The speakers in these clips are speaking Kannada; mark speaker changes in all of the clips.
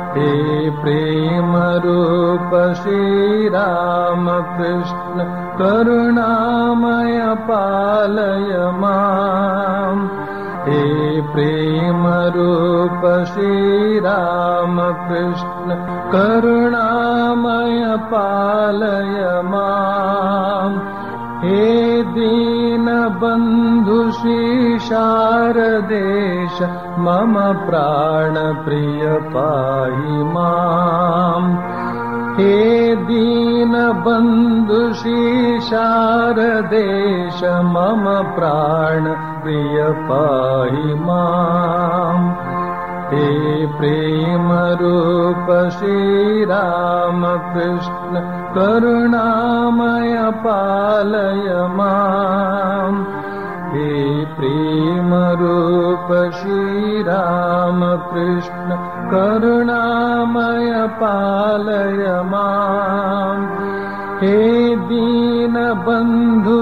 Speaker 1: हे प्रेमरूप श्रीरामकृष्ण करुणामय पालय माम् हे प्रेमरूप श्रीरामकृष्ण करुणामय पालय माम् हे दीनबन्धु शारदेश मम प्राणप्रिय पाहि माम् हे दीनबन्धु शारदेश मम प्राणप्रिय पाहि माम् हे प्रेमरूप श्रीरामकृष्ण करुणामय पालय माम् हे प्रेमरूप श्रीरामकृष्ण करुणामय पालय माम् हे दीनबन्धु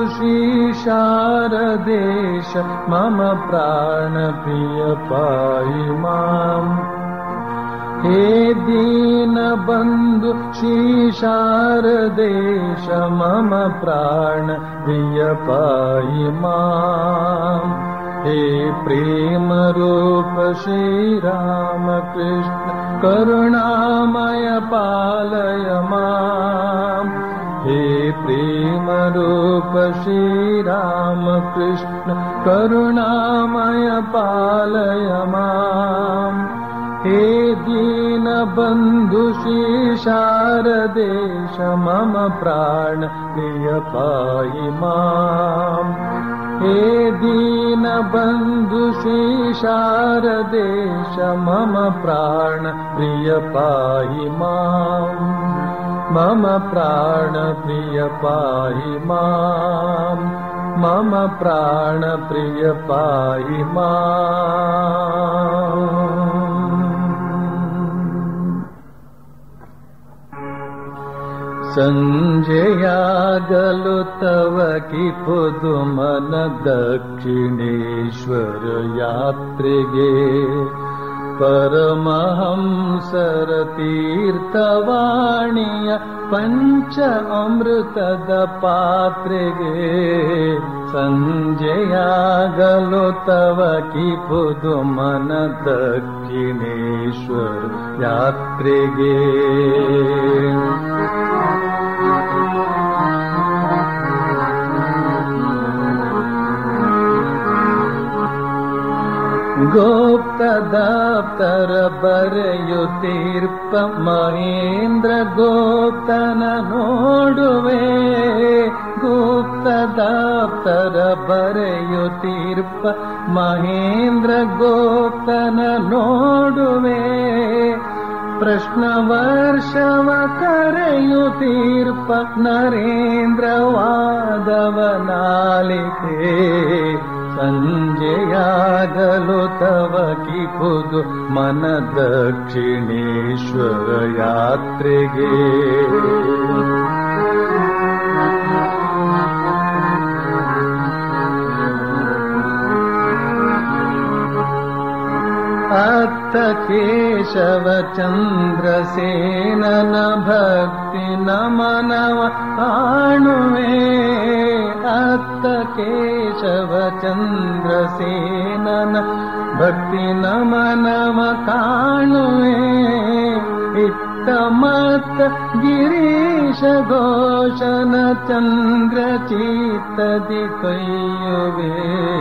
Speaker 1: शारदेश मम प्राणप्रिय पाहि माम् हे दीनबन्धु शारदेश मम प्राणप्रिय पाहि माम् हे प्रेमरूप श्रीरामकृष्ण करुणामय पालय माम् हे प्रेमरूप श्रीरामकृष्ण करुणामय पालय माम् हे दीनबन्धु शारदेश मम प्राण प्रिय पाहि माम् हे दीनबन्धु शारदेश मम प्राण प्रिय पाहि माम् मम प्राण प्रिय पाहि माम् मम प्राण प्रिय पाहि माम् सञ्जयागलु तव कि पुदुमन दक्षिणेश्वर यात्रिगे परमहंसर तीर्थवाणीय पञ्च अमृतद पात्रेगे सञ्जयागलो तव कि पुदुमन दक्षिणेश्वर यात्रिगे गोप्तदाप्तर बರೆಯುತ್ತೀರ್ಪ ಮಹೇಂದ್ರ ಗೋಪ್ತನ ನೋಡುವೆ ಗುಪ್ತದಾಪ್ತರ ಬರೆಯುತ್ತೀರ್ಪ ಮಹೇಂದ್ರ ಗೋಪ್ತನ ನೋಡುವೆ ಪ್ರಶ್ನ ವರ್ಷವ ಕರೆಯುತ್ತೀರ್ಪ ನರೇಂದ್ರ ವಾದವನಾಲಿಕೆ ಸಂಜೆಯಾಗಲು ತವ ಕಿಪುದು ಮನ ದಕ್ಷಿಣೇಶ್ವರ ಯಾತ್ರೆಗೆ ಅತ್ತ ಕೇಶವ ಚಂದ್ರಸೇನನ ಭಕ್ತಿ ನಮನವ ಕಾಣುವೆ ಅತ್ತ ಕೇಶವ ಚಂದ್ರಸೇನನ ಭಕ್ತಿ ನಮನವ ಕಾಣುವೆ ಇತ್ತ ಮತ್ತ ಗಿರೀಶ ಘೋಷನ ಚಂದ್ರ ಚೀತದಿ ಕೈಯುವೆ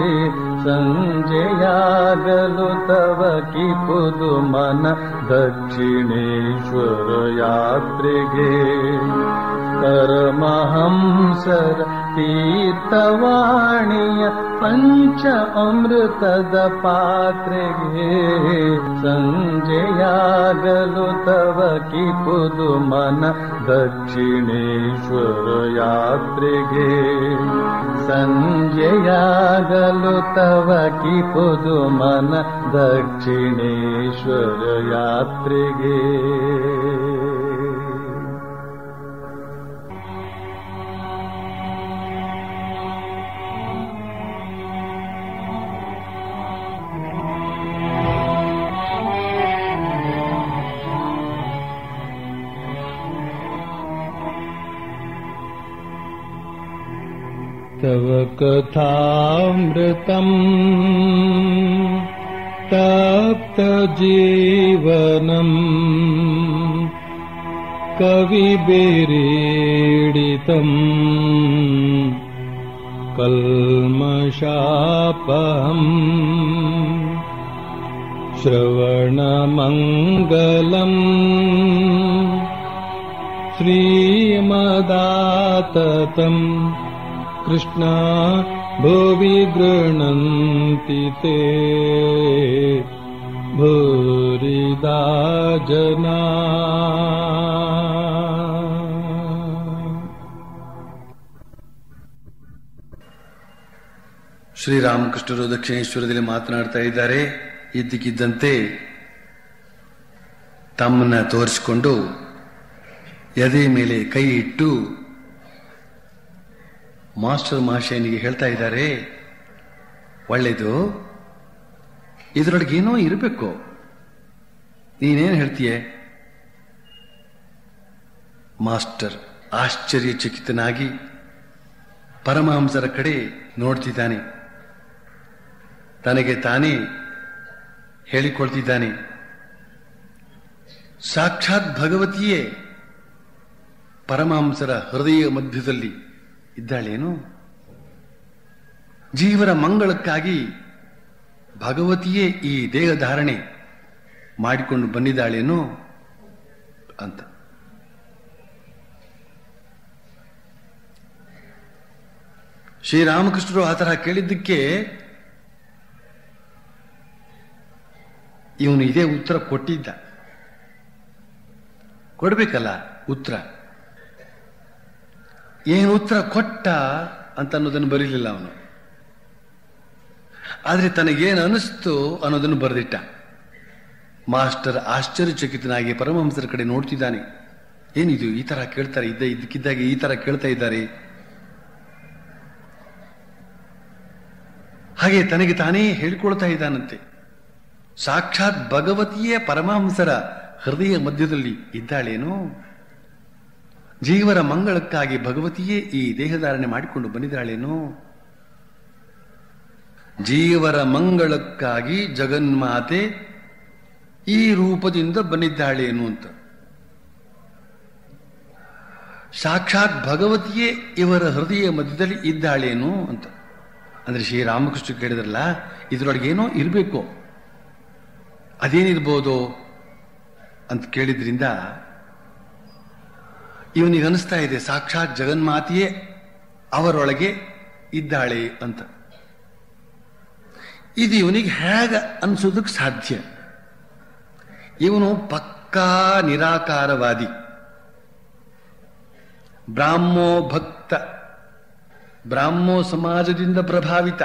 Speaker 1: ಸಂಜೆಯಾಗಲು ತವ ಕಿಪುದು ಮನ ದಕ್ಷಿಣೇಶ್ವರ ಯಾತ್ರೆಗೆ ಪರಮಹಂಸರ ತೀರ್ಥವಾಣಿಯ ಪಂಚ ಅಮೃತದ ಪಾತ್ರೆಗೆ ಸಂಜೆಯಾಗಲು ತವ ಕಿಪುದು ಮನ ದಕ್ಷಿಣೇಶ್ವರ ಯಾತ್ರೆಗೆ ಸಂಜೆಯಾಗಲು ತವ ಕಿಪುದು ಮನ ದಕ್ಷಿಣೇಶ್ವರ ಯಾತ್ರೆಗೆ तव कथामृतम् तप्तजीवनम् कविभिरीडितम् कल्मषापहम् श्रवणमङ्गलम् श्रीमदाततम् कृष्णा भुवि गृह्णन्ति ते भूरिदा जना
Speaker 2: ಶ್ರೀರಾಮಕೃಷ್ಣರು ದಕ್ಷಿಣೇಶ್ವರದಲ್ಲಿ ಮಾತನಾಡ್ತಾ ಇದ್ದಾರೆ ಇದ್ದಕ್ಕಿದ್ದಂತೆ ತಮ್ಮನ್ನ ತೋರಿಸಿಕೊಂಡು ಎದೆ ಮೇಲೆ ಕೈ ಇಟ್ಟು ಮಾಸ್ಟರ್ ಮಹಾಶಯನಿಗೆ ಹೇಳ್ತಾ ಇದ್ದಾರೆ ಒಳ್ಳೇದು ಇದರೊಳಗೆ ಏನೋ ಇರಬೇಕು ನೀನೇನು ಹೇಳ್ತೀಯ ಮಾಸ್ಟರ್ ಆಶ್ಚರ್ಯಚಕಿತನಾಗಿ ಪರಮಹಂಸರ ಕಡೆ ನೋಡ್ತಿದ್ದಾನೆ ತನಗೆ ತಾನೇ ಹೇಳಿಕೊಳ್ತಿದ್ದಾನೆ ಸಾಕ್ಷಾತ್ ಭಗವತಿಯೇ ಪರಮಹಂಸರ ಹೃದಯ ಮಧ್ಯದಲ್ಲಿ ಇದ್ದಾಳೇನು ಜೀವರ ಮಂಗಳಕ್ಕಾಗಿ ಭಗವತಿಯೇ ಈ ದೇಹ ಧಾರಣೆ ಮಾಡಿಕೊಂಡು ಬಂದಿದ್ದಾಳೇನು ಅಂತ ಶ್ರೀರಾಮಕೃಷ್ಣರು ಆ ತರಹ ಕೇಳಿದ್ದಕ್ಕೆ ಇವನು ಇದೇ ಉತ್ತರ ಕೊಟ್ಟಿದ್ದ ಕೊಡ್ಬೇಕಲ್ಲ ಉತ್ತರ ಏನು ಉತ್ತರ ಕೊಟ್ಟ ಅಂತ ಅನ್ನೋದನ್ನು ಬರೀಲಿಲ್ಲ ಅವನು ಆದರೆ ತನಗೇನು ಅನಿಸ್ತು ಅನ್ನೋದನ್ನು ಬರೆದಿಟ್ಟ ಮಾಸ್ಟರ್ ಆಶ್ಚರ್ಯಚಕಿತನಾಗಿ ಪರಮಹಂಸರ ಕಡೆ ನೋಡ್ತಿದ್ದಾನೆ ಏನಿದು ಈ ತರ ಕೇಳ್ತಾರೆ ಇದ್ದ ಇದ್ದಕ್ಕಿದ್ದಾಗೆ ಈ ತರ ಕೇಳ್ತಾ ಇದ್ದಾರೆ ಹಾಗೆ ತನಗೆ ತಾನೇ ಹೇಳಿಕೊಳ್ತಾ ಇದ್ದಾನಂತೆ ಸಾಕ್ಷಾತ್ ಭಗವತಿಯೇ ಪರಮಹಂಸರ ಹೃದಯ ಮಧ್ಯದಲ್ಲಿ ಇದ್ದಾಳೇನು ಜೀವರ ಮಂಗಳಕ್ಕಾಗಿ ಭಗವತಿಯೇ ಈ ದೇಹಧಾರಣೆ ಮಾಡಿಕೊಂಡು ಬಂದಿದ್ದಾಳೇನು ಜೀವರ ಮಂಗಳಕ್ಕಾಗಿ ಜಗನ್ಮಾತೆ ಈ ರೂಪದಿಂದ ಬಂದಿದ್ದಾಳೇನು ಅಂತ ಸಾಕ್ಷಾತ್ ಭಗವತಿಯೇ ಇವರ ಹೃದಯ ಮಧ್ಯದಲ್ಲಿ ಇದ್ದಾಳೇನು ಅಂತ ಅಂದ್ರೆ ಶ್ರೀರಾಮಕೃಷ್ಣ ಕೇಳಿದ್ರಲ್ಲ ಇದರೊಳಗೆ ಏನೋ ಇರಬೇಕು ಅದೇನಿರ್ಬೋದು ಅಂತ ಕೇಳಿದ್ರಿಂದ ಇವನಿಗೆ ಅನಿಸ್ತಾ ಇದೆ ಸಾಕ್ಷಾತ್ ಜಗನ್ಮಾತೆಯೇ ಅವರೊಳಗೆ ಇದ್ದಾಳೆ ಅಂತ ಇದು ಇವನಿಗೆ ಹೇಗ ಅನ್ಸೋದಕ್ಕೆ ಸಾಧ್ಯ ಇವನು ಪಕ್ಕಾ ನಿರಾಕಾರವಾದಿ ಬ್ರಾಹ್ಮೋ ಭಕ್ತ ಬ್ರಾಹ್ಮೋ ಸಮಾಜದಿಂದ ಪ್ರಭಾವಿತ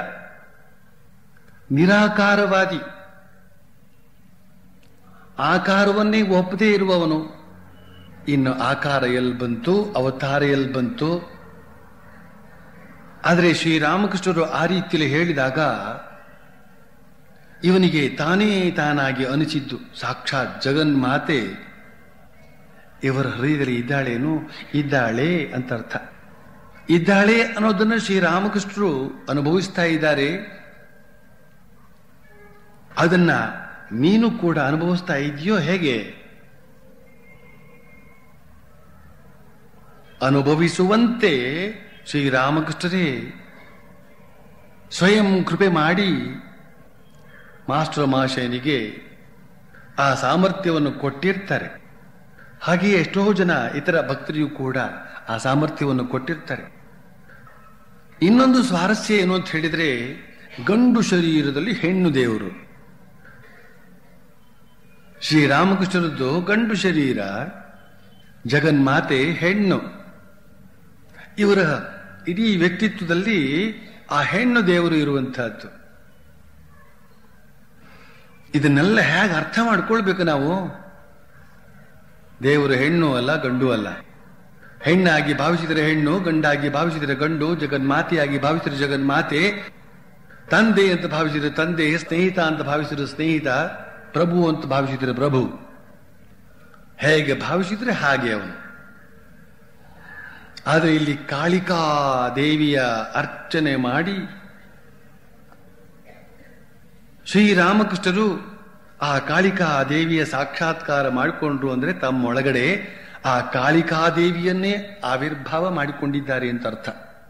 Speaker 2: ನಿರಾಕಾರವಾದಿ ಆಕಾರವನ್ನೇ ಒಪ್ಪದೇ ಇರುವವನು ಇನ್ನು ಆಕಾರ ಎಲ್ಲಿ ಬಂತು ಅವತಾರ ಎಲ್ಲಿ ಬಂತು ಆದರೆ ಶ್ರೀರಾಮಕೃಷ್ಣರು ಆ ರೀತಿಯಲ್ಲಿ ಹೇಳಿದಾಗ ಇವನಿಗೆ ತಾನೇ ತಾನಾಗಿ ಅನಿಸಿದ್ದು ಸಾಕ್ಷಾತ್ ಜಗನ್ಮಾತೆ ಇವರ ಹೃದಯದಲ್ಲಿ ಇದ್ದಾಳೇನು ಇದ್ದಾಳೆ ಅಂತ ಅರ್ಥ ಇದ್ದಾಳೆ ಅನ್ನೋದನ್ನು ಶ್ರೀರಾಮಕೃಷ್ಣರು ಅನುಭವಿಸ್ತಾ ಇದ್ದಾರೆ ಅದನ್ನ ನೀನು ಕೂಡ ಅನುಭವಿಸ್ತಾ ಇದೆಯೋ ಹೇಗೆ ಅನುಭವಿಸುವಂತೆ ಶ್ರೀರಾಮಕೃಷ್ಣರೇ ಸ್ವಯಂ ಕೃಪೆ ಮಾಡಿ ಮಾಸ್ಟರ್ ಮಹಾಶಯನಿಗೆ ಆ ಸಾಮರ್ಥ್ಯವನ್ನು ಕೊಟ್ಟಿರ್ತಾರೆ ಹಾಗೆಯೇ ಎಷ್ಟೋ ಜನ ಇತರ ಭಕ್ತರಿಗೂ ಕೂಡ ಆ ಸಾಮರ್ಥ್ಯವನ್ನು ಕೊಟ್ಟಿರ್ತಾರೆ ಇನ್ನೊಂದು ಸ್ವಾರಸ್ಯ ಏನು ಅಂತ ಹೇಳಿದ್ರೆ ಗಂಡು ಶರೀರದಲ್ಲಿ ಹೆಣ್ಣು ದೇವರು ಶ್ರೀರಾಮಕೃಷ್ಣರದ್ದು ಗಂಡು ಶರೀರ ಜಗನ್ಮಾತೆ ಹೆಣ್ಣು ಇವರ ಇಡೀ ವ್ಯಕ್ತಿತ್ವದಲ್ಲಿ ಆ ಹೆಣ್ಣು ದೇವರು ಇರುವಂತಹದ್ದು ಇದನ್ನೆಲ್ಲ ಹೇಗೆ ಅರ್ಥ ಮಾಡ್ಕೊಳ್ಬೇಕು ನಾವು ದೇವರು ಹೆಣ್ಣು ಅಲ್ಲ ಗಂಡು ಅಲ್ಲ ಹೆಣ್ಣಾಗಿ ಭಾವಿಸಿದರೆ ಹೆಣ್ಣು ಗಂಡಾಗಿ ಭಾವಿಸಿದರೆ ಗಂಡು ಜಗನ್ಮಾತೆಯಾಗಿ ಭಾವಿಸಿದರೆ ಜಗನ್ಮಾತೆ ತಂದೆ ಅಂತ ಭಾವಿಸಿದರೆ ತಂದೆ ಸ್ನೇಹಿತ ಅಂತ ಭಾವಿಸಿದರೆ ಸ್ನೇಹಿತ ಪ್ರಭು ಅಂತ ಭಾವಿಸಿದರೆ ಪ್ರಭು ಹೇಗೆ ಭಾವಿಸಿದ್ರೆ ಹಾಗೆ ಅವನು ಆದರೆ ಇಲ್ಲಿ ಕಾಳಿಕಾ ದೇವಿಯ ಅರ್ಚನೆ ಮಾಡಿ ಶ್ರೀರಾಮಕೃಷ್ಣರು ಆ ಕಾಳಿಕಾ ದೇವಿಯ ಸಾಕ್ಷಾತ್ಕಾರ ಮಾಡಿಕೊಂಡ್ರು ಅಂದ್ರೆ ತಮ್ಮೊಳಗಡೆ ಆ ಕಾಳಿಕಾದೇವಿಯನ್ನೇ ಆವಿರ್ಭಾವ ಮಾಡಿಕೊಂಡಿದ್ದಾರೆ ಅಂತ ಅರ್ಥ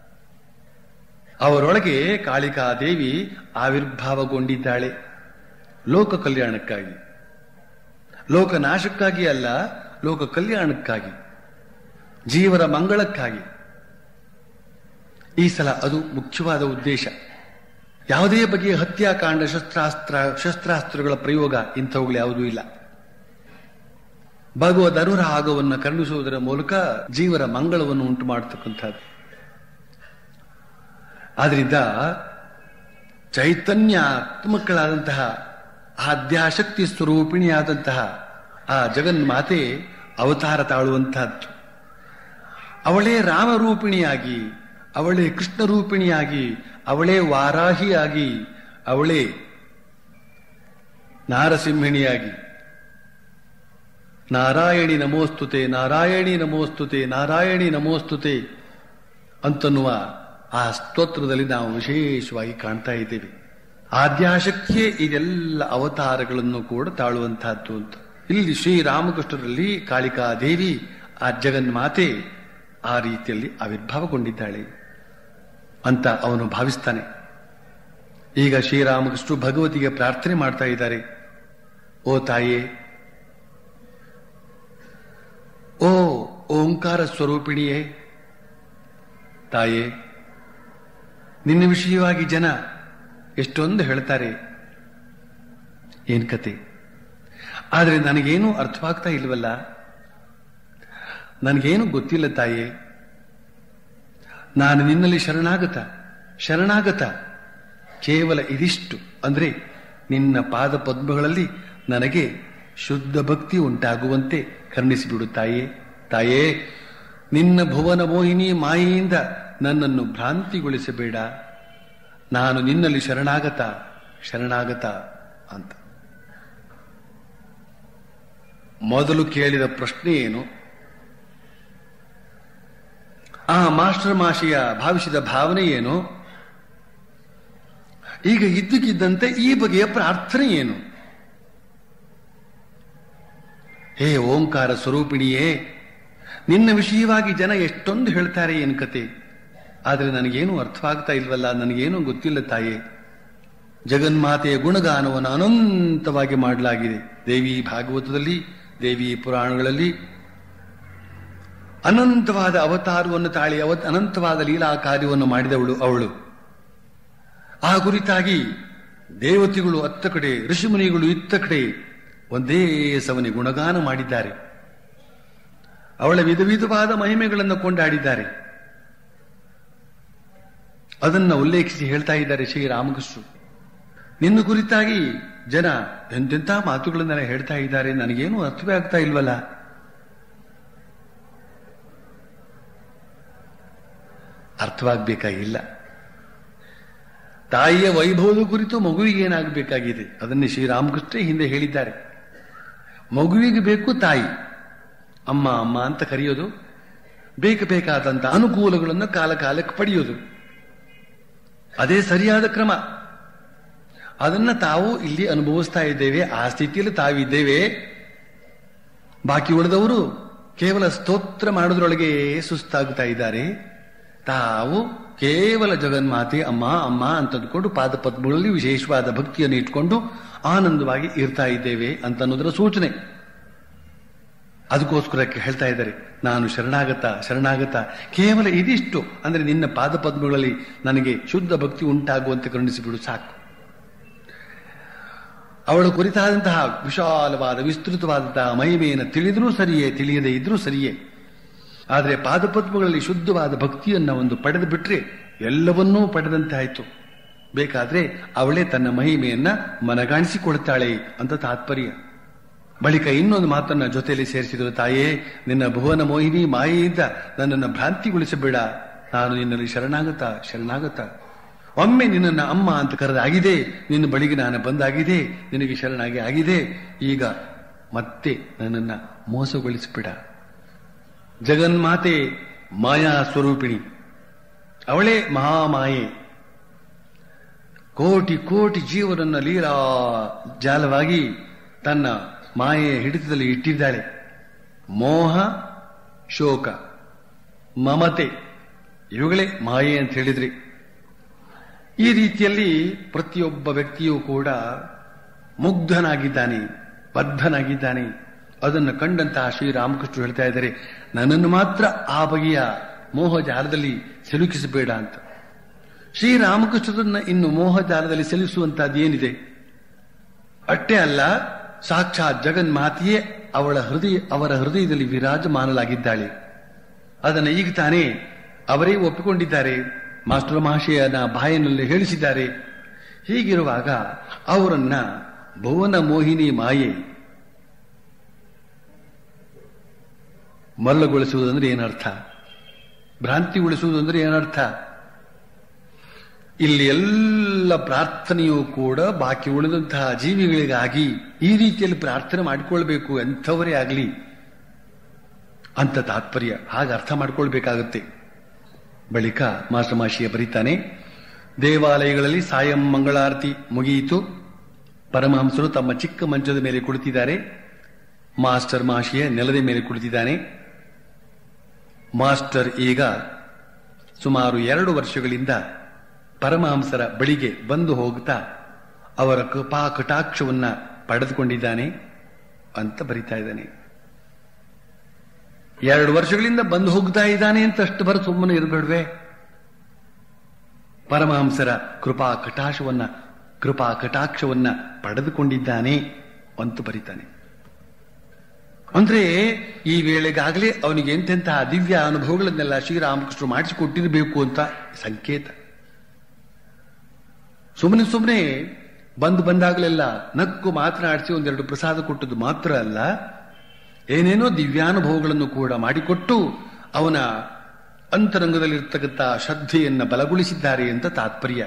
Speaker 2: ಅವರೊಳಗೆ ಕಾಳಿಕಾದೇವಿ ಆವಿರ್ಭಾವಗೊಂಡಿದ್ದಾಳೆ ಲೋಕ ಕಲ್ಯಾಣಕ್ಕಾಗಿ ಲೋಕ ನಾಶಕ್ಕಾಗಿ ಅಲ್ಲ ಲೋಕ ಕಲ್ಯಾಣಕ್ಕಾಗಿ ಜೀವರ ಮಂಗಳಕ್ಕಾಗಿ ಈ ಸಲ ಅದು ಮುಖ್ಯವಾದ ಉದ್ದೇಶ ಯಾವುದೇ ಬಗೆಯ ಹತ್ಯಾಕಾಂಡ ಶಸ್ತ್ರಾಸ್ತ್ರ ಶಸ್ತ್ರಾಸ್ತ್ರಗಳ ಪ್ರಯೋಗ ಇಂಥವುಗಳು ಯಾವುದೂ ಇಲ್ಲ ಭಗವದ್ ಅನುರಾಗವನ್ನು ಕರುಣಿಸುವುದರ ಮೂಲಕ ಜೀವರ ಮಂಗಳವನ್ನು ಉಂಟು ಮಾಡತಕ್ಕಂಥದ್ದು ಆದ್ರಿಂದ ಚೈತನ್ಯಾತ್ಮಕಳಾದಂತಹ ಆದ್ಯಾಶಕ್ತಿ ಸ್ವರೂಪಿಣಿಯಾದಂತಹ ಆ ಜಗನ್ಮಾತೆ ಅವತಾರ ತಾಳುವಂತಹದ್ದು ಅವಳೇ ರಾಮರೂಪಿಣಿಯಾಗಿ ಅವಳೇ ಕೃಷ್ಣ ರೂಪಿಣಿಯಾಗಿ ಅವಳೇ ವಾರಾಹಿಯಾಗಿ ಅವಳೇ ನಾರಸಿಂಹಿಣಿಯಾಗಿ ನಾರಾಯಣಿ ನಮೋಸ್ತುತೆ ನಾರಾಯಣಿ ನಮೋಸ್ತುತೆ ನಾರಾಯಣಿ ನಮೋಸ್ತುತೆ ಅಂತನ್ನುವ ಆ ಸ್ತೋತ್ರದಲ್ಲಿ ನಾವು ವಿಶೇಷವಾಗಿ ಕಾಣ್ತಾ ಇದ್ದೇವೆ ಆದ್ಯಾಶಕ್ತಿಯೇ ಇದೆಲ್ಲ ಅವತಾರಗಳನ್ನು ಕೂಡ ತಾಳುವಂತಹದ್ದು ಅಂತ ಇಲ್ಲಿ ಶ್ರೀರಾಮಕೃಷ್ಣರಲ್ಲಿ ಕಾಳಿಕಾದೇವಿ ಆ ಜಗನ್ಮಾತೆ ಆ ರೀತಿಯಲ್ಲಿ ಆವಿರ್ಭಾವಗೊಂಡಿದ್ದಾಳೆ ಅಂತ ಅವನು ಭಾವಿಸ್ತಾನೆ ಈಗ ಶ್ರೀರಾಮಕೃಷ್ಣರು ಭಗವತಿಗೆ ಪ್ರಾರ್ಥನೆ ಮಾಡ್ತಾ ಇದ್ದಾರೆ ಓ ತಾಯೇ ಓ ಓಂಕಾರ ಸ್ವರೂಪಿಣಿಯೇ ತಾಯೇ ನಿನ್ನ ವಿಷಯವಾಗಿ ಜನ ಎಷ್ಟೊಂದು ಹೇಳ್ತಾರೆ ಏನ್ ಕತೆ ಆದರೆ ನನಗೇನು ಅರ್ಥವಾಗ್ತಾ ಇಲ್ವಲ್ಲ ನನಗೇನು ಗೊತ್ತಿಲ್ಲ ತಾಯೇ ನಾನು ನಿನ್ನಲ್ಲಿ ಶರಣಾಗತ ಶರಣಾಗತ ಕೇವಲ ಇದಿಷ್ಟು ಅಂದ್ರೆ ನಿನ್ನ ಪಾದ ಪದ್ಮಗಳಲ್ಲಿ ನನಗೆ ಶುದ್ಧ ಭಕ್ತಿ ಉಂಟಾಗುವಂತೆ ಕರುಣಿಸಿಬಿಡು ತಾಯೇ ತಾಯೇ ನಿನ್ನ ಭುವನ ಮೋಹಿನಿ ಮಾಯೆಯಿಂದ ನನ್ನನ್ನು ಭ್ರಾಂತಿಗೊಳಿಸಬೇಡ ನಾನು ನಿನ್ನಲ್ಲಿ ಶರಣಾಗತ ಶರಣಾಗತ ಅಂತ ಮೊದಲು ಕೇಳಿದ ಪ್ರಶ್ನೆ ಏನು ಆ ಮಾಸ್ಟರ್ ಮಾಷಿಯ ಭಾವಿಸಿದ ಭಾವನೆ ಏನು ಈಗ ಇದ್ದಕ್ಕಿದ್ದಂತೆ ಈ ಬಗೆಯ ಪ್ರಾರ್ಥನೆ ಏನು ಹೇ ಓಂಕಾರ ಸ್ವರೂಪಿಣಿಯೇ ನಿನ್ನ ವಿಷಯವಾಗಿ ಜನ ಎಷ್ಟೊಂದು ಹೇಳ್ತಾರೆ ಏನು ಕತೆ ಆದರೆ ನನಗೇನು ಅರ್ಥವಾಗ್ತಾ ಇಲ್ವಲ್ಲ ನನಗೇನು ಗೊತ್ತಿಲ್ಲ ತಾಯೇ ಜಗನ್ಮಾತೆಯ ಗುಣಗಾನವನ್ನು ಅನಂತವಾಗಿ ಮಾಡಲಾಗಿದೆ ದೇವಿ ಭಾಗವತದಲ್ಲಿ ದೇವಿ ಪುರಾಣಗಳಲ್ಲಿ ಅನಂತವಾದ ಅವತಾರವನ್ನು ತಾಳಿ ಅವ ಅನಂತವಾದ ಲೀಲಾ ಕಾರ್ಯವನ್ನು ಮಾಡಿದವಳು ಅವಳು ಆ ಕುರಿತಾಗಿ ದೇವತೆಗಳು ಅತ್ತ ಕಡೆ ಋಷಿಮುನಿಗಳು ಇತ್ತ ಕಡೆ ಒಂದೇ ಸವನಿ ಗುಣಗಾನ ಮಾಡಿದ್ದಾರೆ ಅವಳ ವಿಧ ವಿಧವಾದ ಮಹಿಮೆಗಳನ್ನು ಕೊಂಡಾಡಿದ್ದಾರೆ ಅದನ್ನ ಉಲ್ಲೇಖಿಸಿ ಹೇಳ್ತಾ ಇದ್ದಾರೆ ಶ್ರೀರಾಮಕೃಷ್ಣರು ನಿನ್ನ ಕುರಿತಾಗಿ ಜನ ಎಂತೆಂಥ ಮಾತುಗಳನ್ನೆಲ್ಲ ಹೇಳ್ತಾ ಇದ್ದಾರೆ ನನಗೇನು ಅರ್ಥವೇ ಆಗ್ತಾ ಇಲ್ವಲ್ಲ ಅರ್ಥವಾಗಬೇಕಾಗಿಲ್ಲ ತಾಯಿಯ ವೈಭವದ ಕುರಿತು ಮಗುವಿಗೆ ಏನಾಗಬೇಕಾಗಿದೆ ಅದನ್ನೇ ಶ್ರೀರಾಮಕೃಷ್ಣ ಹಿಂದೆ ಹೇಳಿದ್ದಾರೆ ಮಗುವಿಗೆ ಬೇಕು ತಾಯಿ ಅಮ್ಮ ಅಮ್ಮ ಅಂತ ಕರೆಯೋದು ಬೇಕು ಬೇಕಾದಂತ ಅನುಕೂಲಗಳನ್ನು ಕಾಲ ಕಾಲಕ್ಕೆ ಪಡೆಯೋದು ಅದೇ ಸರಿಯಾದ ಕ್ರಮ ಅದನ್ನ ತಾವು ಇಲ್ಲಿ ಅನುಭವಿಸ್ತಾ ಇದ್ದೇವೆ ಆ ಸ್ಥಿತಿಯಲ್ಲಿ ತಾವಿದ್ದೇವೆ ಬಾಕಿ ಉಳಿದವರು ಕೇವಲ ಸ್ತೋತ್ರ ಮಾಡೋದ್ರೊಳಗೆ ಸುಸ್ತಾಗ್ತಾ ಇದ್ದಾರೆ ತಾವು ಕೇವಲ ಜಗನ್ಮಾತೆ ಅಮ್ಮ ಅಮ್ಮ ಅಂತಂದುಕೊಂಡು ಪಾದ ಪದ್ಮಗಳಲ್ಲಿ ವಿಶೇಷವಾದ ಭಕ್ತಿಯನ್ನು ಇಟ್ಕೊಂಡು ಆನಂದವಾಗಿ ಇರ್ತಾ ಇದ್ದೇವೆ ಅಂತ ಅನ್ನೋದರ ಸೂಚನೆ ಅದಕ್ಕೋಸ್ಕರಕ್ಕೆ ಹೇಳ್ತಾ ಇದ್ದಾರೆ ನಾನು ಶರಣಾಗತ ಶರಣಾಗತ ಕೇವಲ ಇದಿಷ್ಟು ಅಂದ್ರೆ ನಿನ್ನ ಪಾದ ಪದ್ಮಗಳಲ್ಲಿ ನನಗೆ ಶುದ್ಧ ಭಕ್ತಿ ಉಂಟಾಗುವಂತೆ ಕರುಣಿಸಿಬಿಡು ಸಾಕು ಅವಳ ಕುರಿತಾದಂತಹ ವಿಶಾಲವಾದ ವಿಸ್ತೃತವಾದಂತಹ ಮಹಿಮೆಯನ್ನು ತಿಳಿದರೂ ಸರಿಯೇ ತಿಳಿಯದೇ ಇದ್ರೂ ಸರಿಯೇ ಆದರೆ ಪಾದಪದ್ಮಗಳಲ್ಲಿ ಶುದ್ಧವಾದ ಭಕ್ತಿಯನ್ನ ಒಂದು ಪಡೆದು ಬಿಟ್ರೆ ಎಲ್ಲವನ್ನೂ ಪಡೆದಂತೆ ಆಯ್ತು ಬೇಕಾದ್ರೆ ಅವಳೇ ತನ್ನ ಮಹಿಮೆಯನ್ನ ಮನಗಾಣಿಸಿಕೊಳ್ತಾಳೆ ಅಂತ ತಾತ್ಪರ್ಯ ಬಳಿಕ ಇನ್ನೊಂದು ಮಾತನ್ನ ಜೊತೆಯಲ್ಲಿ ಸೇರಿಸಿದರು ತಾಯೇ ನಿನ್ನ ಭುವನ ಮೋಹಿನಿ ಮಾಯೆಯಿಂದ ನನ್ನನ್ನು ಭ್ರಾಂತಿಗೊಳಿಸಬೇಡ ನಾನು ನಿನ್ನಲ್ಲಿ ಶರಣಾಗತ ಶರಣಾಗತ ಒಮ್ಮೆ ನಿನ್ನನ್ನ ಅಮ್ಮ ಅಂತ ಕರೆದಾಗಿದೆ ನಿನ್ನ ಬಳಿಗೆ ನಾನು ಬಂದಾಗಿದೆ ನಿನಗೆ ಶರಣಾಗಿ ಆಗಿದೆ ಈಗ ಮತ್ತೆ ನನ್ನನ್ನ ಮೋಸಗೊಳಿಸಬೇಡ ಜಗನ್ಮಾತೆ ಮಾಯಾ ಸ್ವರೂಪಿಣಿ ಅವಳೇ ಮಹಾಮಾಯೆ ಕೋಟಿ ಕೋಟಿ ಜೀವನನ್ನ ಲೀಲಾ ಜಾಲವಾಗಿ ತನ್ನ ಮಾಯೆಯ ಹಿಡಿತದಲ್ಲಿ ಇಟ್ಟಿದ್ದಾಳೆ ಮೋಹ ಶೋಕ ಮಮತೆ ಇವುಗಳೇ ಮಾಯೆ ಅಂತ ಹೇಳಿದ್ರಿ ಈ ರೀತಿಯಲ್ಲಿ ಪ್ರತಿಯೊಬ್ಬ ವ್ಯಕ್ತಿಯೂ ಕೂಡ ಮುಗ್ಧನಾಗಿದ್ದಾನೆ ಬದ್ಧನಾಗಿದ್ದಾನೆ ಅದನ್ನು ಕಂಡಂತಹ ಶ್ರೀರಾಮಕೃಷ್ಣ ಹೇಳ್ತಾ ಇದ್ದಾರೆ ನನ್ನನ್ನು ಮಾತ್ರ ಆ ಬಗೆಯ ಮೋಹ ಜಾಲದಲ್ಲಿ ಸಿಲುಕಿಸಬೇಡ ಅಂತ ಶ್ರೀರಾಮಕೃಷ್ಣರನ್ನ ಇನ್ನು ಮೋಹ ಜಾಲದಲ್ಲಿ ಸಿಲುಕಿಸುವಂತಹದ್ದು ಏನಿದೆ ಅಷ್ಟೇ ಅಲ್ಲ ಸಾಕ್ಷಾತ್ ಜಗನ್ಮಾತೆಯೇ ಅವಳ ಹೃದಯ ಅವರ ಹೃದಯದಲ್ಲಿ ವಿರಾಜಮಾನಲಾಗಿದ್ದಾಳೆ ಅದನ್ನು ಈಗ ತಾನೇ ಅವರೇ ಒಪ್ಪಿಕೊಂಡಿದ್ದಾರೆ ಮಾಸ್ಟರ್ ಮಹಾಶಯನ ಬಾಯನಲ್ಲಿ ಹೇಳಿಸಿದ್ದಾರೆ ಹೀಗಿರುವಾಗ ಅವರನ್ನ ಭುವನ ಮೋಹಿನಿ ಮಾಯೆ ಮಲ್ಲಗೊಳಿಸುವುದಂದ್ರೆ ಏನರ್ಥ ಭ್ರಾಂತಿಗೊಳಿಸುವುದಂದ್ರೆ ಏನರ್ಥ ಇಲ್ಲಿ ಎಲ್ಲ ಪ್ರಾರ್ಥನೆಯೂ ಕೂಡ ಬಾಕಿ ಉಳಿದಂತಹ ಜೀವಿಗಳಿಗಾಗಿ ಈ ರೀತಿಯಲ್ಲಿ ಪ್ರಾರ್ಥನೆ ಮಾಡಿಕೊಳ್ಬೇಕು ಎಂಥವರೇ ಆಗಲಿ ಅಂತ ತಾತ್ಪರ್ಯ ಹಾಗೆ ಅರ್ಥ ಮಾಡಿಕೊಳ್ಬೇಕಾಗುತ್ತೆ ಬಳಿಕ ಮಾಸ್ಟರ್ ಮಾಶಿಯ ಬರೀತಾನೆ ದೇವಾಲಯಗಳಲ್ಲಿ ಸಾಯಂ ಮಂಗಳಾರತಿ ಮುಗಿಯಿತು ಪರಮಹಂಸರು ತಮ್ಮ ಚಿಕ್ಕ ಮಂಚದ ಮೇಲೆ ಕುಳಿತಿದ್ದಾರೆ ಮಾಸ್ಟರ್ ಮಾಶಿಯ ನೆಲದ ಮೇಲೆ ಕುಳಿತಿದ್ದಾನೆ ಮಾಸ್ಟರ್ ಈಗ ಸುಮಾರು ಎರಡು ವರ್ಷಗಳಿಂದ ಪರಮಹಂಸರ ಬಳಿಗೆ ಬಂದು ಹೋಗ್ತಾ ಅವರ ಕೃಪಾ ಕಟಾಕ್ಷವನ್ನ ಪಡೆದುಕೊಂಡಿದ್ದಾನೆ ಅಂತ ಬರಿತಾ ಇದ್ದಾನೆ ಎರಡು ವರ್ಷಗಳಿಂದ ಬಂದು ಹೋಗ್ತಾ ಇದ್ದಾನೆ ಅಂತ ಅಷ್ಟು ಬರ ಸುಮ್ಮನೆ ಇರಬೇಡ್ವೆ ಪರಮಹಂಸರ ಕೃಪಾ ಕಟಾಕ್ಷವನ್ನ ಕೃಪಾ ಕಟಾಕ್ಷವನ್ನ ಪಡೆದುಕೊಂಡಿದ್ದಾನೆ ಅಂತ ಬರೀತಾನೆ ಅಂದ್ರೆ ಈ ವೇಳೆಗಾಗಲೇ ಅವನಿಗೆ ಎಂತೆಂತಹ ದಿವ್ಯ ಅನುಭವಗಳನ್ನೆಲ್ಲ ಶ್ರೀರಾಮಕೃಷ್ಣ ಮಾಡಿಸಿಕೊಟ್ಟಿರಬೇಕು ಅಂತ ಸಂಕೇತ ಸುಮ್ಮನೆ ಸುಮ್ಮನೆ ಬಂದು ಬಂದಾಗಲೆಲ್ಲ ನಕ್ಕು ಮಾತನಾಡಿಸಿ ಒಂದೆರಡು ಪ್ರಸಾದ ಕೊಟ್ಟದ್ದು ಮಾತ್ರ ಅಲ್ಲ ಏನೇನೋ ದಿವ್ಯಾನುಭವಗಳನ್ನು ಕೂಡ ಮಾಡಿಕೊಟ್ಟು ಅವನ ಅಂತರಂಗದಲ್ಲಿರ್ತಕ್ಕಂಥ ಶ್ರದ್ಧೆಯನ್ನ ಬಲಗೊಳಿಸಿದ್ದಾರೆ ಅಂತ ತಾತ್ಪರ್ಯ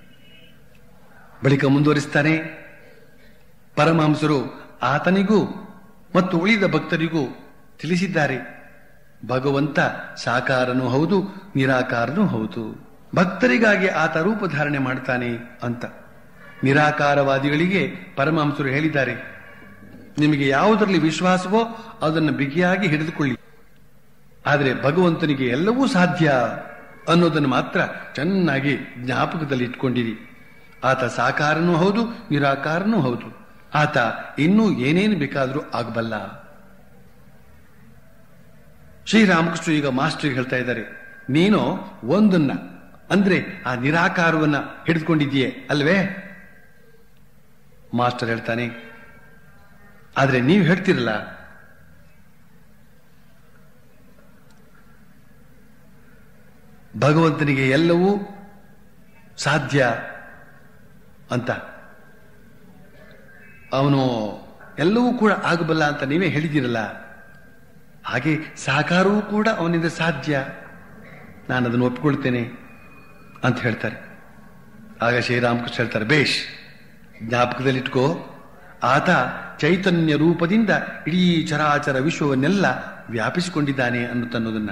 Speaker 2: ಬಳಿಕ ಮುಂದುವರಿಸ್ತಾನೆ ಪರಮಹಂಸರು ಆತನಿಗೂ ಮತ್ತು ಉಳಿದ ಭಕ್ತರಿಗೂ ತಿಳಿಸಿದ್ದಾರೆ ಭಗವಂತ ಸಾಕಾರನೂ ಹೌದು ನಿರಾಕಾರನೂ ಹೌದು ಭಕ್ತರಿಗಾಗಿ ಆತ ರೂಪ ಧಾರಣೆ ಮಾಡ್ತಾನೆ ಅಂತ ನಿರಾಕಾರವಾದಿಗಳಿಗೆ ಪರಮಹಂಸರು ಹೇಳಿದ್ದಾರೆ ನಿಮಗೆ ಯಾವುದರಲ್ಲಿ ವಿಶ್ವಾಸವೋ ಅದನ್ನು ಬಿಗಿಯಾಗಿ ಹಿಡಿದುಕೊಳ್ಳಿ ಆದರೆ ಭಗವಂತನಿಗೆ ಎಲ್ಲವೂ ಸಾಧ್ಯ ಅನ್ನೋದನ್ನು ಮಾತ್ರ ಚೆನ್ನಾಗಿ ಜ್ಞಾಪಕದಲ್ಲಿ ಇಟ್ಕೊಂಡಿರಿ ಆತ ಸಾಕಾರನೂ ಹೌದು ನಿರಾಕಾರನೂ ಹೌದು ಆತ ಇನ್ನೂ ಏನೇನು ಬೇಕಾದರೂ ಆಗಬಲ್ಲ ಶ್ರೀರಾಮಕೃಷ್ಣ ಈಗ ಮಾಸ್ಟರ್ ಹೇಳ್ತಾ ಇದ್ದಾರೆ ನೀನು ಒಂದನ್ನ ಅಂದ್ರೆ ಆ ನಿರಾಕಾರವನ್ನ ಹಿಡಿದುಕೊಂಡಿದ್ದೀಯೇ ಅಲ್ವೇ ಮಾಸ್ಟರ್ ಹೇಳ್ತಾನೆ ಆದ್ರೆ ನೀವು ಹೇಳ್ತಿರಲ್ಲ ಭಗವಂತನಿಗೆ ಎಲ್ಲವೂ ಸಾಧ್ಯ ಅಂತ ಅವನು ಎಲ್ಲವೂ ಕೂಡ ಆಗಬಲ್ಲ ಅಂತ ನೀವೇ ಹೇಳಿದಿರಲ್ಲ ಹಾಗೆ ಸಾಕಾರವೂ ಕೂಡ ಅವನಿಂದ ಸಾಧ್ಯ ನಾನು ಅದನ್ನು ಒಪ್ಪಿಕೊಳ್ತೇನೆ ಅಂತ ಹೇಳ್ತಾರೆ ಆಗ ಶ್ರೀರಾಮಕೃಷ್ಣ ಹೇಳ್ತಾರೆ ಬೇಷ್ ಜ್ಞಾಪಕದಲ್ಲಿಟ್ಕೋ ಆತ ಚೈತನ್ಯ ರೂಪದಿಂದ ಇಡೀ ಚರಾಚರ ವಿಶ್ವವನ್ನೆಲ್ಲ ವ್ಯಾಪಿಸಿಕೊಂಡಿದ್ದಾನೆ ಅನ್ನುತ್ತನ್ನೋದನ್ನ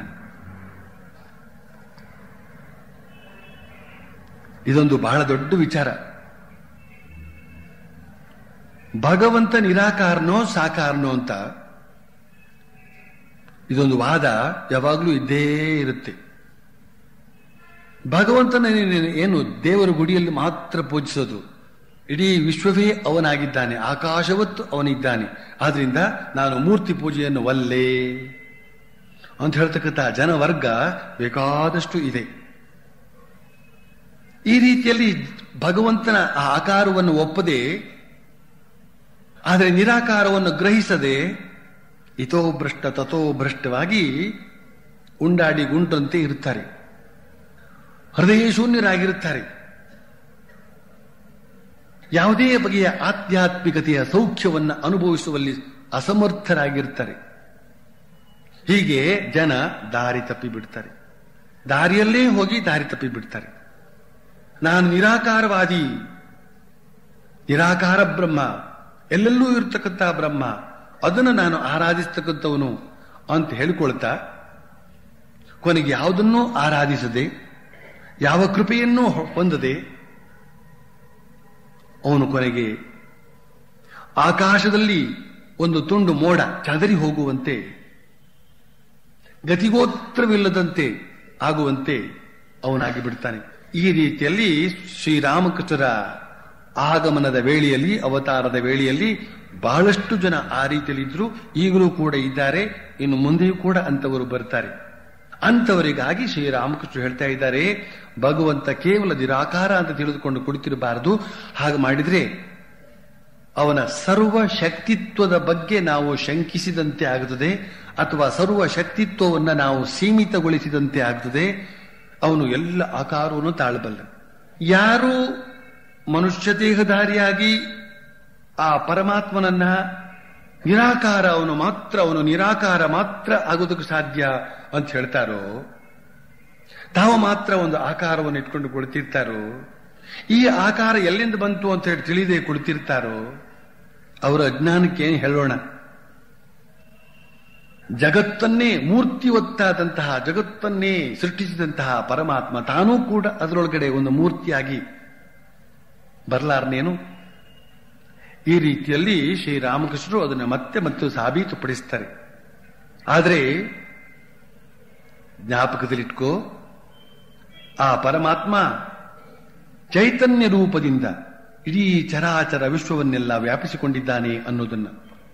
Speaker 2: ಇದೊಂದು ಬಹಳ ದೊಡ್ಡ ವಿಚಾರ ಭಗವಂತ ನಿರಾಕಾರನೋ ಸಾಕಾರನೋ ಅಂತ ಇದೊಂದು ವಾದ ಯಾವಾಗಲೂ ಇದ್ದೇ ಇರುತ್ತೆ ಭಗವಂತನ ಏನು ದೇವರ ಗುಡಿಯಲ್ಲಿ ಮಾತ್ರ ಪೂಜಿಸೋದು ಇಡೀ ವಿಶ್ವವೇ ಅವನಾಗಿದ್ದಾನೆ ಆಕಾಶವತ್ತು ಅವನಿದ್ದಾನೆ ಆದ್ರಿಂದ ನಾನು ಮೂರ್ತಿ ಪೂಜೆಯನ್ನು ಒಲ್ಲೆ ಅಂತ ಹೇಳ್ತಕ್ಕಂಥ ಜನವರ್ಗ ಬೇಕಾದಷ್ಟು ಇದೆ ಈ ರೀತಿಯಲ್ಲಿ ಭಗವಂತನ ಆ ಆಕಾರವನ್ನು ಒಪ್ಪದೆ ಆದರೆ ನಿರಾಕಾರವನ್ನು ಗ್ರಹಿಸದೆ ಇತೋ ಭ್ರಷ್ಟ ತಥೋ ಭ್ರಷ್ಟವಾಗಿ ಉಂಡಾಡಿ ಗುಂಟಂತೆ ಇರುತ್ತಾರೆ ಹೃದಯ ಶೂನ್ಯರಾಗಿರುತ್ತಾರೆ ಯಾವುದೇ ಬಗೆಯ ಆಧ್ಯಾತ್ಮಿಕತೆಯ ಸೌಖ್ಯವನ್ನು ಅನುಭವಿಸುವಲ್ಲಿ ಅಸಮರ್ಥರಾಗಿರ್ತಾರೆ ಹೀಗೆ ಜನ ದಾರಿ ತಪ್ಪಿ ಬಿಡ್ತಾರೆ ದಾರಿಯಲ್ಲೇ ಹೋಗಿ ದಾರಿ ತಪ್ಪಿ ಬಿಡ್ತಾರೆ ನಾನು ನಿರಾಕಾರವಾದಿ ನಿರಾಕಾರ ಬ್ರಹ್ಮ ಎಲ್ಲೆಲ್ಲೂ ಇರತಕ್ಕಂಥ ಬ್ರಹ್ಮ ಅದನ್ನು ನಾನು ಆರಾಧಿಸ್ತಕ್ಕಂಥವನು ಅಂತ ಹೇಳಿಕೊಳ್ತಾ ಕೊನೆಗೆ ಯಾವುದನ್ನೂ ಆರಾಧಿಸದೆ ಯಾವ ಕೃಪೆಯನ್ನೂ ಹೊಂದದೆ ಅವನು ಕೊನೆಗೆ ಆಕಾಶದಲ್ಲಿ ಒಂದು ತುಂಡು ಮೋಡ ಚದರಿ ಹೋಗುವಂತೆ ಗತಿಗೋತ್ರವಿಲ್ಲದಂತೆ ಆಗುವಂತೆ ಅವನಾಗಿ ಬಿಡ್ತಾನೆ ಈ ರೀತಿಯಲ್ಲಿ ಶ್ರೀರಾಮಕೃಷ್ಣರ ಆಗಮನದ ವೇಳೆಯಲ್ಲಿ ಅವತಾರದ ವೇಳೆಯಲ್ಲಿ ಬಹಳಷ್ಟು ಜನ ಆ ರೀತಿಯಲ್ಲಿ ಇದ್ರು ಈಗಲೂ ಕೂಡ ಇದ್ದಾರೆ ಇನ್ನು ಮುಂದೆಯೂ ಕೂಡ ಅಂತವರು ಬರ್ತಾರೆ ಅಂತವರಿಗಾಗಿ ಶ್ರೀರಾಮಕೃಷ್ಣ ಹೇಳ್ತಾ ಇದ್ದಾರೆ ಭಗವಂತ ಕೇವಲ ನಿರಾಕಾರ ಅಂತ ತಿಳಿದುಕೊಂಡು ಕುಳಿತಿರಬಾರದು ಹಾಗೆ ಮಾಡಿದ್ರೆ ಅವನ ಸರ್ವ ಶಕ್ತಿತ್ವದ ಬಗ್ಗೆ ನಾವು ಶಂಕಿಸಿದಂತೆ ಆಗುತ್ತದೆ ಅಥವಾ ಸರ್ವ ಶಕ್ತಿತ್ವವನ್ನು ನಾವು ಸೀಮಿತಗೊಳಿಸಿದಂತೆ ಆಗ್ತದೆ ಅವನು ಎಲ್ಲ ಆಕಾರವನ್ನು ತಾಳಬಲ್ಲ ಯಾರು ಮನುಷ್ಯ ದೇಹಧಾರಿಯಾಗಿ ಆ ಪರಮಾತ್ಮನನ್ನ ನಿರಾಕಾರ ಅವನು ಮಾತ್ರ ಅವನು ನಿರಾಕಾರ ಮಾತ್ರ ಆಗೋದಕ್ಕೆ ಸಾಧ್ಯ ಅಂತ ಹೇಳ್ತಾರೋ ತಾವು ಮಾತ್ರ ಒಂದು ಆಕಾರವನ್ನು ಇಟ್ಕೊಂಡು ಕುಳಿತಿರ್ತಾರೋ ಈ ಆಕಾರ ಎಲ್ಲಿಂದ ಬಂತು ಅಂತ ಹೇಳಿ ತಿಳಿದೇ ಕುಳಿತಿರ್ತಾರೋ ಅವರ ಅಜ್ಞಾನಕ್ಕೆ ಏನು ಹೇಳೋಣ ಜಗತ್ತನ್ನೇ ಮೂರ್ತಿವತ್ತಾದಂತಹ ಜಗತ್ತನ್ನೇ ಸೃಷ್ಟಿಸಿದಂತಹ ಪರಮಾತ್ಮ ತಾನೂ ಕೂಡ ಅದರೊಳಗಡೆ ಒಂದು ಮೂರ್ತಿಯಾಗಿ ಬರಲಾರನೇನು ಈ ರೀತಿಯಲ್ಲಿ ಶ್ರೀರಾಮಕೃಷ್ಣರು ಅದನ್ನು ಮತ್ತೆ ಮತ್ತು ಸಾಬೀತುಪಡಿಸ್ತಾರೆ ಆದರೆ ಜ್ಞಾಪಕದಲ್ಲಿಟ್ಕೋ ಆ ಪರಮಾತ್ಮ ಚೈತನ್ಯ ರೂಪದಿಂದ ಇಡೀ ಚರಾಚರ ವಿಶ್ವವನ್ನೆಲ್ಲ ವ್ಯಾಪಿಸಿಕೊಂಡಿದ್ದಾನೆ ಅನ್ನೋದನ್ನ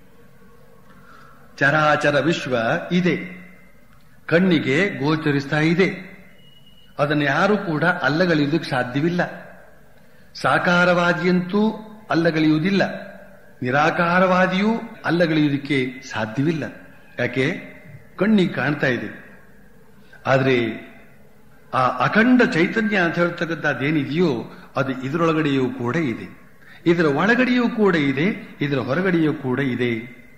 Speaker 2: ಚರಾಚರ ವಿಶ್ವ ಇದೆ ಕಣ್ಣಿಗೆ ಗೋಚರಿಸ್ತಾ ಇದೆ ಅದನ್ನು ಯಾರು ಕೂಡ ಅಲ್ಲಗಳೆಯುವುದಕ್ಕೆ ಸಾಧ್ಯವಿಲ್ಲ ಸಾಕಾರವಾದಿಯಂತೂ ಅಲ್ಲಗಳೆಯುವುದಿಲ್ಲ ನಿರಾಕಾರವಾದಿಯೂ ಅಲ್ಲಗಳೆಯುವುದಕ್ಕೆ ಸಾಧ್ಯವಿಲ್ಲ ಯಾಕೆ ಕಣ್ಣಿಗೆ ಕಾಣ್ತಾ ಇದೆ ಆದರೆ ಆ ಅಖಂಡ ಚೈತನ್ಯ ಅಂತ ಹೇಳ್ತಕ್ಕಂಥದ್ದೇನಿದೆಯೋ ಅದು ಇದರೊಳಗಡೆಯೂ ಕೂಡ ಇದೆ ಇದರ ಒಳಗಡೆಯೂ ಕೂಡ ಇದೆ ಇದರ ಹೊರಗಡೆಯೂ ಕೂಡ ಇದೆ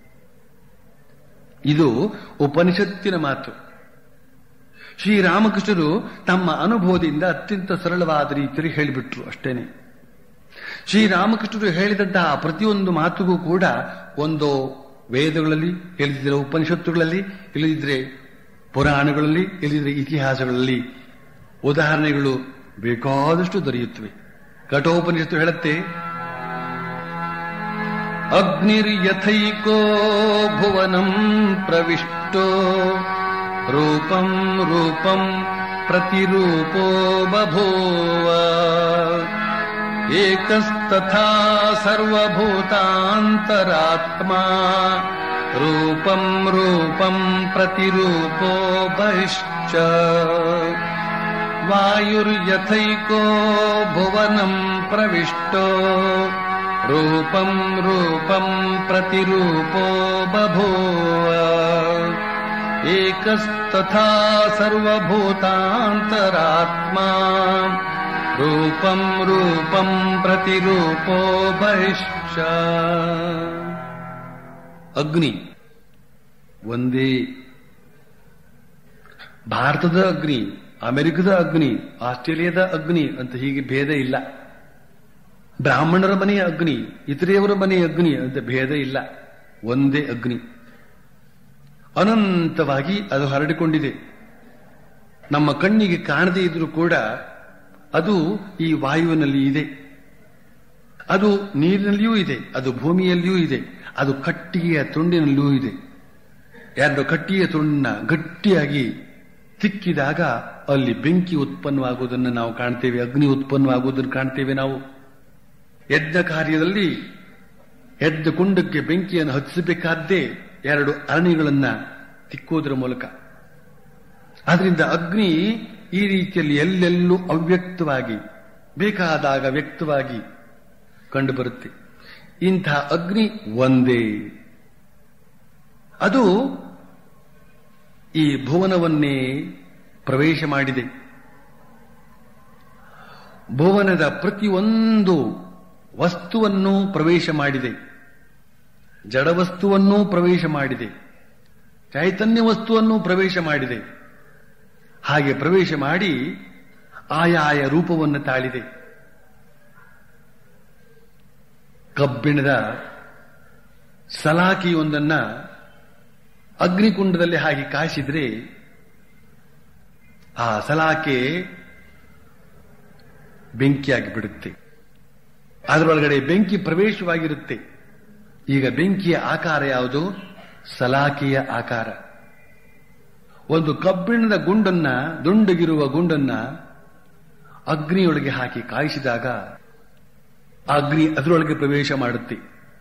Speaker 2: ಇದು ಉಪನಿಷತ್ತಿನ ಮಾತು ಶ್ರೀರಾಮಕೃಷ್ಣರು ತಮ್ಮ ಅನುಭವದಿಂದ ಅತ್ಯಂತ ಸರಳವಾದ ರೀತಿಯಲ್ಲಿ ಹೇಳಿಬಿಟ್ರು ಅಷ್ಟೇನೆ ಶ್ರೀರಾಮಕೃಷ್ಣರು ಹೇಳಿದಂತಹ ಪ್ರತಿಯೊಂದು ಮಾತುಗೂ ಕೂಡ ಒಂದು ವೇದಗಳಲ್ಲಿ ಇಲ್ಲದಿದ್ರೆ ಉಪನಿಷತ್ತುಗಳಲ್ಲಿ ಇಲ್ಲದಿದ್ರೆ ಪುರಾಣಗಳಲ್ಲಿ ಇಲ್ಲದಿದ್ರೆ ಇತಿಹಾಸಗಳಲ್ಲಿ ಉದಾಹರಣೆಗಳು ಬೇಕಾದಷ್ಟು ದೊರೆಯುತ್ತವೆ ಕಠೋಪನಿಷತ್ತು ಹೇಳುತ್ತೆ ಅಗ್ನಿರ್ಯಥೈಕೋ ಭುವನಂ ಪ್ರವಿಷ್ಟೋ ರೂಪಂ ರೂಪಂ ಪ್ರತಿರೂಪೋ ಬಭೂವ ಏಕಸ್ತಥಾ ಸರ್ವಭೂತಾಂತರಾತ್ಮಾ ರೂಪಂ ರೂಪಂ ಪ್ರತಿರೂಪೋ ಬಹಿಶ್ಚ ವಾಯುರ್ಯಥೈಕೋ ಭುವನಂ ಪ್ರವಿಷ್ಟೋ ರೂಪಂ ರೂಪಂ ಪ್ರತಿರೂಪೋ ಬಭೂವ ಏಕಸ್ತಥಾ ಸರ್ವಭೂತಾಂತರಾತ್ಮಾ ರೂಪಂ ರೂಪಂ ಪ್ರತಿರೂಪೋ ಬಹಿಶ್ಚ ಅಗ್ನಿ ಒಂದೇ ಭಾರತದ ಅಗ್ನಿ ಅಮೆರಿಕದ ಅಗ್ನಿ ಆಸ್ಟ್ರೇಲಿಯಾದ ಅಗ್ನಿ ಅಂತ ಹೀಗೆ ಭೇದ ಇಲ್ಲ ಬ್ರಾಹ್ಮಣರ ಮನೆಯ ಅಗ್ನಿ ಇತರೆಯವರ ಮನೆಯ ಅಗ್ನಿ ಅಂತ ಭೇದ ಇಲ್ಲ ಒಂದೇ ಅಗ್ನಿ ಅನಂತವಾಗಿ ಅದು ಹರಡಿಕೊಂಡಿದೆ ನಮ್ಮ ಕಣ್ಣಿಗೆ ಕಾಣದೇ ಇದ್ರೂ ಕೂಡ ಅದು ಈ ವಾಯುವಿನಲ್ಲಿ ಇದೆ ಅದು ನೀರಿನಲ್ಲಿಯೂ ಇದೆ ಅದು ಭೂಮಿಯಲ್ಲಿಯೂ ಇದೆ ಅದು ಕಟ್ಟಿಗೆಯ ತುಂಡಿನಲ್ಲಿಯೂ ಇದೆ ಎರಡು ಕಟ್ಟಿಗೆಯ ತುಂಡನ್ನ ಗಟ್ಟಿಯಾಗಿ ತಿಕ್ಕಿದಾಗ ಅಲ್ಲಿ ಬೆಂಕಿ ಉತ್ಪನ್ನವಾಗುವುದನ್ನು ನಾವು ಕಾಣ್ತೇವೆ ಅಗ್ನಿ ಉತ್ಪನ್ನವಾಗುವುದನ್ನು ಕಾಣ್ತೇವೆ ನಾವು ಯಜ್ಞ ಕಾರ್ಯದಲ್ಲಿ ಯಜ್ಞ ಕುಂಡಕ್ಕೆ ಬೆಂಕಿಯನ್ನು ಹಚ್ಚಿಸಬೇಕಾದ್ದೇ ಎರಡು ಅರಣಿಗಳನ್ನ ತಿಕ್ಕುವುದರ ಮೂಲಕ ಆದ್ರಿಂದ ಅಗ್ನಿ ಈ ರೀತಿಯಲ್ಲಿ ಎಲ್ಲೆಲ್ಲೂ ಅವ್ಯಕ್ತವಾಗಿ ಬೇಕಾದಾಗ ವ್ಯಕ್ತವಾಗಿ ಕಂಡುಬರುತ್ತೆ ಇಂಥ ಅಗ್ನಿ ಒಂದೇ ಅದು ಈ ಭುವನವನ್ನೇ ಪ್ರವೇಶ ಮಾಡಿದೆ ಭುವನದ ಪ್ರತಿಯೊಂದು ವಸ್ತುವನ್ನು ಪ್ರವೇಶ ಮಾಡಿದೆ ಜಡವಸ್ತುವನ್ನೂ ಪ್ರವೇಶ ಮಾಡಿದೆ ಚೈತನ್ಯ ವಸ್ತುವನ್ನು ಪ್ರವೇಶ ಮಾಡಿದೆ ಹಾಗೆ ಪ್ರವೇಶ ಮಾಡಿ ಆಯಾಯ ರೂಪವನ್ನು ತಾಳಿದೆ ಕಬ್ಬಿಣದ ಸಲಾಕಿಯೊಂದನ್ನ ಅಗ್ನಿಕುಂಡದಲ್ಲಿ ಹಾಗೆ ಕಾಯಿಸಿದ್ರೆ ಆ ಸಲಾಕೆ ಬೆಂಕಿಯಾಗಿ ಬಿಡುತ್ತೆ ಅದರೊಳಗಡೆ ಬೆಂಕಿ ಪ್ರವೇಶವಾಗಿರುತ್ತೆ ಈಗ ಬೆಂಕಿಯ ಆಕಾರ ಯಾವುದು ಸಲಾಕೆಯ ಆಕಾರ ಒಂದು ಕಬ್ಬಿಣದ ಗುಂಡನ್ನ ದುಂಡಗಿರುವ ಗುಂಡನ್ನ ಅಗ್ನಿಯೊಳಗೆ ಹಾಕಿ ಕಾಯಿಸಿದಾಗ ಅಗ್ನಿ ಅದರೊಳಗೆ ಪ್ರವೇಶ ಮಾಡುತ್ತೆ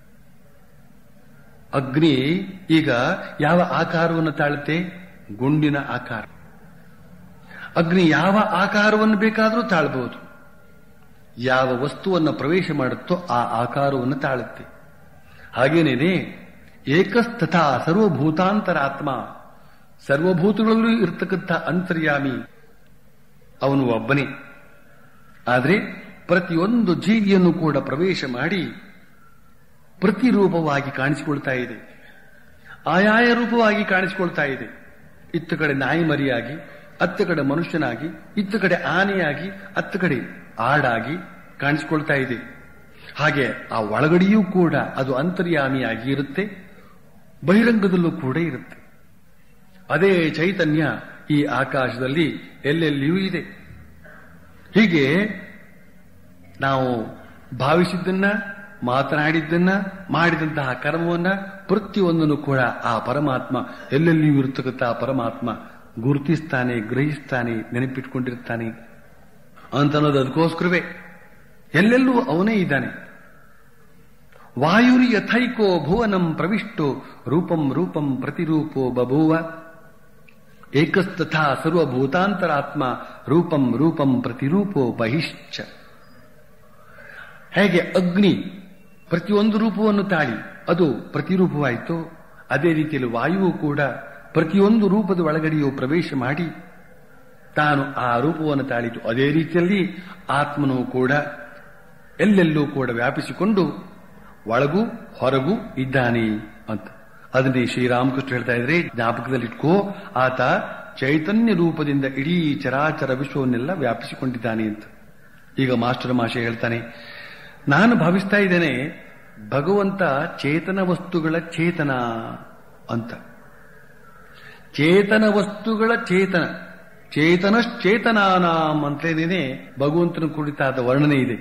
Speaker 2: ಅಗ್ನಿ ಈಗ ಯಾವ ಆಕಾರವನ್ನು ತಾಳುತ್ತೆ ಗುಂಡಿನ ಆಕಾರ ಅಗ್ನಿ ಯಾವ ಆಕಾರವನ್ನು ಬೇಕಾದರೂ ತಾಳಬಹುದು ಯಾವ ವಸ್ತುವನ್ನು ಪ್ರವೇಶ ಮಾಡುತ್ತೋ ಆ ಆಕಾರವನ್ನು ತಾಳುತ್ತೆ ಹಾಗೇನೇನೆ ಏಕಸ್ತಥಾ ಸರ್ವಭೂತಾಂತರಾತ್ಮ ಸರ್ವಭೂತಗಳಲ್ಲೂ ಇರತಕ್ಕಂಥ ಅಂತರ್ಯಾಮಿ ಅವನು ಒಬ್ಬನೇ ಆದರೆ ಪ್ರತಿಯೊಂದು ಜೀವಿಯನ್ನು ಕೂಡ ಪ್ರವೇಶ ಮಾಡಿ ಪ್ರತಿರೂಪವಾಗಿ ಕಾಣಿಸಿಕೊಳ್ತಾ ಇದೆ ಆಯಾಯ ರೂಪವಾಗಿ ಕಾಣಿಸಿಕೊಳ್ತಾ ಇದೆ ಇತ್ತ ಕಡೆ ನಾಯಿ ಮರಿಯಾಗಿ ಅತ್ತ ಕಡೆ ಮನುಷ್ಯನಾಗಿ ಇತ್ತ ಕಡೆ ಆನೆಯಾಗಿ ಅತ್ತ ಕಡೆ ಆಡಾಗಿ ಕಾಣಿಸಿಕೊಳ್ತಾ ಇದೆ ಹಾಗೆ ಆ ಒಳಗಡೆಯೂ ಕೂಡ ಅದು ಅಂತರ್ಯಾಮಿಯಾಗಿ ಇರುತ್ತೆ ಬಹಿರಂಗದಲ್ಲೂ ಕೂಡ ಇರುತ್ತೆ ಅದೇ ಚೈತನ್ಯ ಈ ಆಕಾಶದಲ್ಲಿ ಎಲ್ಲೆಲ್ಲಿಯೂ ಇದೆ ಹೀಗೆ ನಾವು ಭಾವಿಸಿದ್ದನ್ನ ಮಾತನಾಡಿದ್ದನ್ನ ಮಾಡಿದಂತಹ ಕರ್ಮವನ್ನ ಪ್ರತಿಯೊಂದನ್ನು ಕೂಡ ಆ ಪರಮಾತ್ಮ ಎಲ್ಲೆಲ್ಲಿಯೂ ಇರತಕ್ಕಂಥ ಆ ಪರಮಾತ್ಮ ಗುರುತಿಸ್ತಾನೆ ಗ್ರಹಿಸ್ತಾನೆ ನೆನಪಿಟ್ಕೊಂಡಿರ್ತಾನೆ ಅಂತ ಅನ್ನೋದು ಅದಕ್ಕೋಸ್ಕರವೇ ಎಲ್ಲೆಲ್ಲೂ ಅವನೇ ಇದ್ದಾನೆ ವಾಯುರಿ ಯಥೈಕೋ ಭುವನಂ ಪ್ರವಿಷ್ಟೋ ರೂಪಂ ರೂಪಂ ಪ್ರತಿರೂಪೋ ಬಭೂವ ಏಕಸ್ತಥಾ ಸರ್ವಭೂತಾಂತರಾತ್ಮ ರೂಪಂ ರೂಪಂ ಪ್ರತಿರೂಪೋ ಬಹಿಶ್ಚ ಹೇಗೆ ಅಗ್ನಿ ಪ್ರತಿಯೊಂದು ರೂಪವನ್ನು ತಾಳಿ ಅದು ಪ್ರತಿರೂಪವಾಯಿತು ಅದೇ ರೀತಿಯಲ್ಲಿ ವಾಯುವು ಕೂಡ ಪ್ರತಿಯೊಂದು ರೂಪದ ಒಳಗಡೆಯೂ ಪ್ರವೇಶ ಮಾಡಿ ತಾನು ಆ ರೂಪವನ್ನು ತಾಳಿತು ಅದೇ ರೀತಿಯಲ್ಲಿ ಆತ್ಮನು ಕೂಡ ಎಲ್ಲೆಲ್ಲೂ ಕೂಡ ವ್ಯಾಪಿಸಿಕೊಂಡು ಒಳಗೂ ಹೊರಗೂ ಇದ್ದಾನೆ ಅಂತ ಅದನ್ನೇ ಶ್ರೀರಾಮಕೃಷ್ಣ ಹೇಳ್ತಾ ಇದ್ರೆ ಜ್ಞಾಪಕದಲ್ಲಿಟ್ಕೋ ಆತ ಚೈತನ್ಯ ರೂಪದಿಂದ ಇಡೀ ಚರಾಚರ ವಿಶ್ವವನ್ನೆಲ್ಲ ವ್ಯಾಪಿಸಿಕೊಂಡಿದ್ದಾನೆ ಅಂತ ಈಗ ಮಾಸ್ಟರ್ ಮಾಷೆ ಹೇಳ್ತಾನೆ ನಾನು ಭಾವಿಸ್ತಾ ಇದ್ದೇನೆ ಭಗವಂತ ಚೇತನ ವಸ್ತುಗಳ ಚೇತನ ಅಂತ ಚೇತನ ವಸ್ತುಗಳ ಚೇತನ ಚೇತನಶ್ಚೇತನಾನಾಂ ಅಂತೇನೇನೆ ಭಗವಂತನ ಕುರಿತಾದ ವರ್ಣನೆ ಇದೆ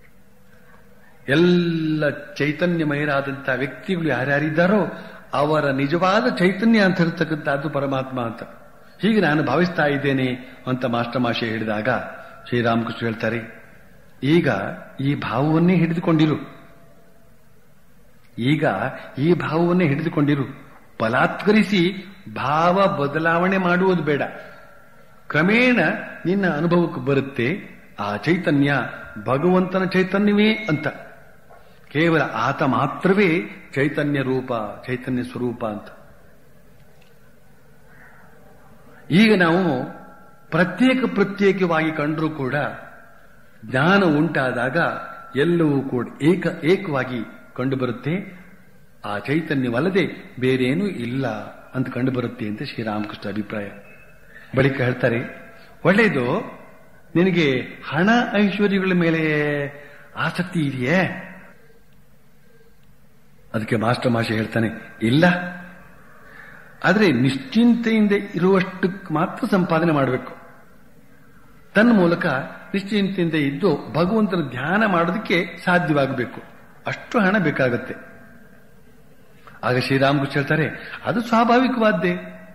Speaker 2: ಎಲ್ಲ ಚೈತನ್ಯಮಯರಾದಂತಹ ವ್ಯಕ್ತಿಗಳು ಯಾರ್ಯಾರಿದ್ದಾರೋ ಅವರ ನಿಜವಾದ ಚೈತನ್ಯ ಅಂತ ಇರತಕ್ಕಂಥದ್ದು ಪರಮಾತ್ಮ ಅಂತ ಹೀಗೆ ನಾನು ಭಾವಿಸ್ತಾ ಇದ್ದೇನೆ ಅಂತ ಮಾಸ್ಟರ್ ಮಾಷೆ ಹೇಳಿದಾಗ ಶ್ರೀರಾಮಕೃಷ್ಣ ಹೇಳ್ತಾರೆ ಈಗ ಈ ಭಾವವನ್ನೇ ಹಿಡಿದುಕೊಂಡಿರು ಈಗ ಈ ಭಾವವನ್ನೇ ಹಿಡಿದುಕೊಂಡಿರು ಬಲಾತ್ಕರಿಸಿ ಭಾವ ಬದಲಾವಣೆ ಮಾಡುವುದು ಬೇಡ ಕ್ರಮೇಣ ನಿನ್ನ ಅನುಭವಕ್ಕೆ ಬರುತ್ತೆ ಆ ಚೈತನ್ಯ ಭಗವಂತನ ಚೈತನ್ಯವೇ ಅಂತ ಕೇವಲ ಆತ ಮಾತ್ರವೇ ಚೈತನ್ಯ ರೂಪ ಚೈತನ್ಯ ಸ್ವರೂಪ ಅಂತ ಈಗ ನಾವು ಪ್ರತ್ಯೇಕ ಪ್ರತ್ಯೇಕವಾಗಿ ಕಂಡರೂ ಕೂಡ ಜ್ಞಾನ ಉಂಟಾದಾಗ ಎಲ್ಲವೂ ಕೂಡ ಏಕ ಏಕವಾಗಿ ಕಂಡುಬರುತ್ತೆ ಆ ಚೈತನ್ಯವಲ್ಲದೆ ಬೇರೇನೂ ಇಲ್ಲ ಅಂತ ಕಂಡುಬರುತ್ತೆ ಅಂತ ಶ್ರೀರಾಮಕೃಷ್ಣ ಅಭಿಪ್ರಾಯ ಬಳಿಕ ಹೇಳ್ತಾರೆ ಒಳ್ಳೆಯದು ನಿನಗೆ ಹಣ ಐಶ್ವರ್ಯಗಳ ಮೇಲೆ ಆಸಕ್ತಿ ಇದೆಯೇ ಅದಕ್ಕೆ ಮಾಸ್ಟರ್ ಮಾಷೆ ಹೇಳ್ತಾನೆ ಇಲ್ಲ ಆದರೆ ನಿಶ್ಚಿಂತೆಯಿಂದ ಇರುವಷ್ಟಕ್ಕೆ ಮಾತ್ರ ಸಂಪಾದನೆ ಮಾಡಬೇಕು ತನ್ನ ಮೂಲಕ ನಿಶ್ಚಿಂತೆಯಿಂದ ಇದ್ದು ಭಗವಂತನ ಧ್ಯಾನ ಮಾಡೋದಕ್ಕೆ ಸಾಧ್ಯವಾಗಬೇಕು ಅಷ್ಟು ಹಣ ಬೇಕಾಗತ್ತೆ ಆಗ ಶ್ರೀರಾಮಕೃಷ್ಣ ಹೇಳ್ತಾರೆ ಅದು ಸ್ವಾಭಾವಿಕವಾದ್ದೇ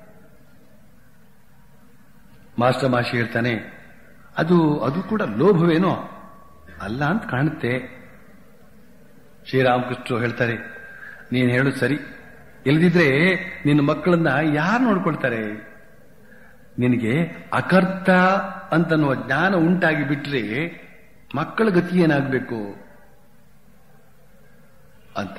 Speaker 2: ಮಾಸ್ಟರ್ ಮಾಷಿ ಹೇಳ್ತಾನೆ ಅದು ಅದು ಕೂಡ ಲೋಭವೇನೋ ಅಲ್ಲ ಅಂತ ಕಾಣುತ್ತೆ ಶ್ರೀರಾಮಕೃಷ್ಣ ಹೇಳ್ತಾರೆ ನೀನು ಹೇಳೋದು ಸರಿ ಇಲ್ಲದಿದ್ರೆ ನಿನ್ನ ಮಕ್ಕಳನ್ನ ಯಾರು ನೋಡ್ಕೊಳ್ತಾರೆ ನಿನಗೆ ಅಕರ್ತ ಅಂತನ್ನುವ ಜ್ಞಾನ ಉಂಟಾಗಿ ಬಿಟ್ರೆ ಮಕ್ಕಳ ಗತಿ ಏನಾಗಬೇಕು ಅಂತ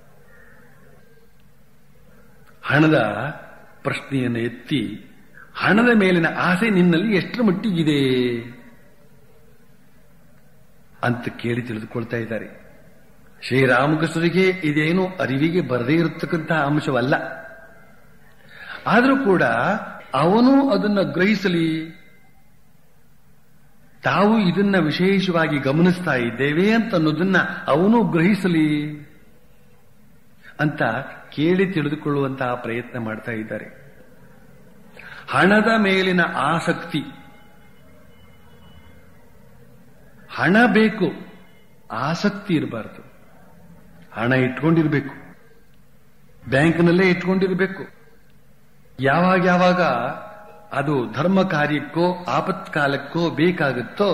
Speaker 2: ಹಣದ ಪ್ರಶ್ನೆಯನ್ನು ಎತ್ತಿ ಹಣದ ಮೇಲಿನ ಆಸೆ ನಿನ್ನಲ್ಲಿ ಎಷ್ಟರ ಮಟ್ಟಿಗಿದೆ ಅಂತ ಕೇಳಿ ತಿಳಿದುಕೊಳ್ತಾ ಇದ್ದಾರೆ ಶ್ರೀರಾಮಕೃಷ್ಣರಿಗೆ ಇದೇನು ಅರಿವಿಗೆ ಬರದೇ ಇರತಕ್ಕಂತಹ ಅಂಶವಲ್ಲ ಆದರೂ ಕೂಡ ಅವನು ಅದನ್ನ ಗ್ರಹಿಸಲಿ ತಾವು ಇದನ್ನ ವಿಶೇಷವಾಗಿ ಗಮನಿಸ್ತಾ ಇದ್ದೇವೆ ಅಂತ ಅನ್ನೋದನ್ನ ಅವನು ಗ್ರಹಿಸಲಿ ಅಂತ ಕೇಳಿ ತಿಳಿದುಕೊಳ್ಳುವಂತಹ ಪ್ರಯತ್ನ ಮಾಡ್ತಾ ಇದ್ದಾರೆ ಹಣದ ಮೇಲಿನ ಆಸಕ್ತಿ ಹಣ ಬೇಕು ಆಸಕ್ತಿ ಇರಬಾರದು ಹಣ ಇಟ್ಕೊಂಡಿರ್ಬೇಕು ಬ್ಯಾಂಕ್ನಲ್ಲೇ ಇಟ್ಕೊಂಡಿರ್ಬೇಕು ಯಾವಾಗ ಯಾವಾಗ ಅದು ಧರ್ಮ ಕಾರ್ಯಕ್ಕೋ ಆಪತ್ಕಾಲಕ್ಕೋ ಬೇಕಾಗುತ್ತೋ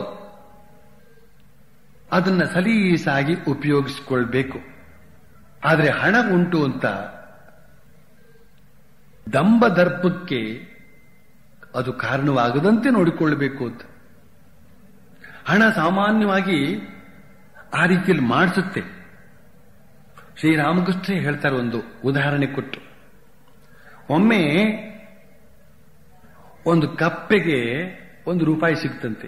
Speaker 2: ಅದನ್ನ ಸಲೀಸಾಗಿ ಉಪಯೋಗಿಸಿಕೊಳ್ಬೇಕು ಆದರೆ ಹಣ ಉಂಟು ಅಂತ ದಂಬ ದರ್ಪಕ್ಕೆ ಅದು ಕಾರಣವಾಗದಂತೆ ನೋಡಿಕೊಳ್ಳಬೇಕು ಅಂತ ಹಣ ಸಾಮಾನ್ಯವಾಗಿ ಆ ರೀತಿಯಲ್ಲಿ ಮಾಡಿಸುತ್ತೆ ಶ್ರೀರಾಮಕೃಷ್ಣ ಹೇಳ್ತಾರೆ ಒಂದು ಉದಾಹರಣೆ ಕೊಟ್ಟು ಒಮ್ಮೆ ಒಂದು ಕಪ್ಪೆಗೆ ಒಂದು ರೂಪಾಯಿ ಸಿಕ್ತಂತೆ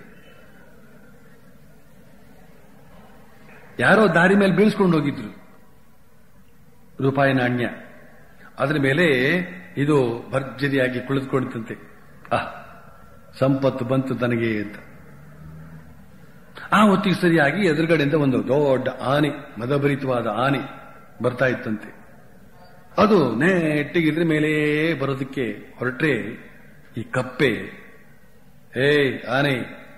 Speaker 2: ಯಾರೋ ದಾರಿ ಮೇಲೆ ಬೀಳ್ಸ್ಕೊಂಡು ಹೋಗಿದ್ರು ರೂಪಾಯಿ ನಾಣ್ಯ ಅದರ ಮೇಲೆ ಇದು ಭರ್ಜರಿಯಾಗಿ ಕುಳಿತುಕೊಂಡಿತಂತೆ ಆ ಸಂಪತ್ತು ಬಂತು ತನಗೆ ಅಂತ ಆ ಹೊತ್ತಿಗೆ ಸರಿಯಾಗಿ ಎದುರುಗಡೆಯಿಂದ ಒಂದು ದೊಡ್ಡ ಆನೆ ಮದಭರಿತವಾದ ಆನೆ ಬರ್ತಾ ಇತ್ತಂತೆ ಅದು ನೆಟ್ಟಿಗೆ ಇದ್ರ ಮೇಲೆ ಬರೋದಕ್ಕೆ ಹೊರಟ್ರೆ ಈ ಕಪ್ಪೆ ಏ ಆನೆ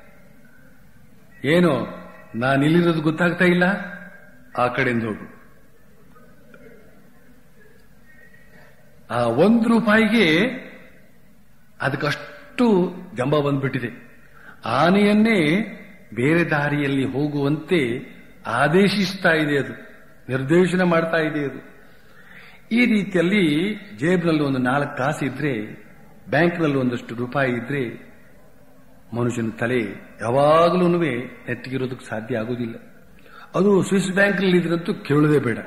Speaker 2: ಏನು ನಾನು ಇಲ್ಲಿರೋದು ಗೊತ್ತಾಗ್ತಾ ಇಲ್ಲ ಆ ಕಡೆಯಿಂದ ಹೋಗು ಆ ಒಂದು ರೂಪಾಯಿಗೆ ಅದಕ್ಕಷ್ಟು ಜಂಬ ಬಂದ್ಬಿಟ್ಟಿದೆ ಆನೆಯನ್ನೇ ಬೇರೆ ದಾರಿಯಲ್ಲಿ ಹೋಗುವಂತೆ ಆದೇಶಿಸ್ತಾ ಇದೆ ಅದು ನಿರ್ದೇಶನ ಮಾಡ್ತಾ ಇದೆ ಅದು ಈ ರೀತಿಯಲ್ಲಿ ಜೇಬ್ನಲ್ಲಿ ಒಂದು ನಾಲ್ಕು ಕಾಸು ಇದ್ರೆ ಬ್ಯಾಂಕ್ನಲ್ಲಿ ಒಂದಷ್ಟು ರೂಪಾಯಿ ಇದ್ರೆ ಮನುಷ್ಯನ ತಲೆ ಯಾವಾಗಲೂ ನೆಟ್ಟಿಗಿರೋದಕ್ಕೆ ಸಾಧ್ಯ ಆಗುವುದಿಲ್ಲ ಅದು ಸ್ವಿಸ್ ಬ್ಯಾಂಕ್ನಲ್ಲಿ ಇದ್ರಂತೂ ಕೇಳೋದೇ ಬೇಡ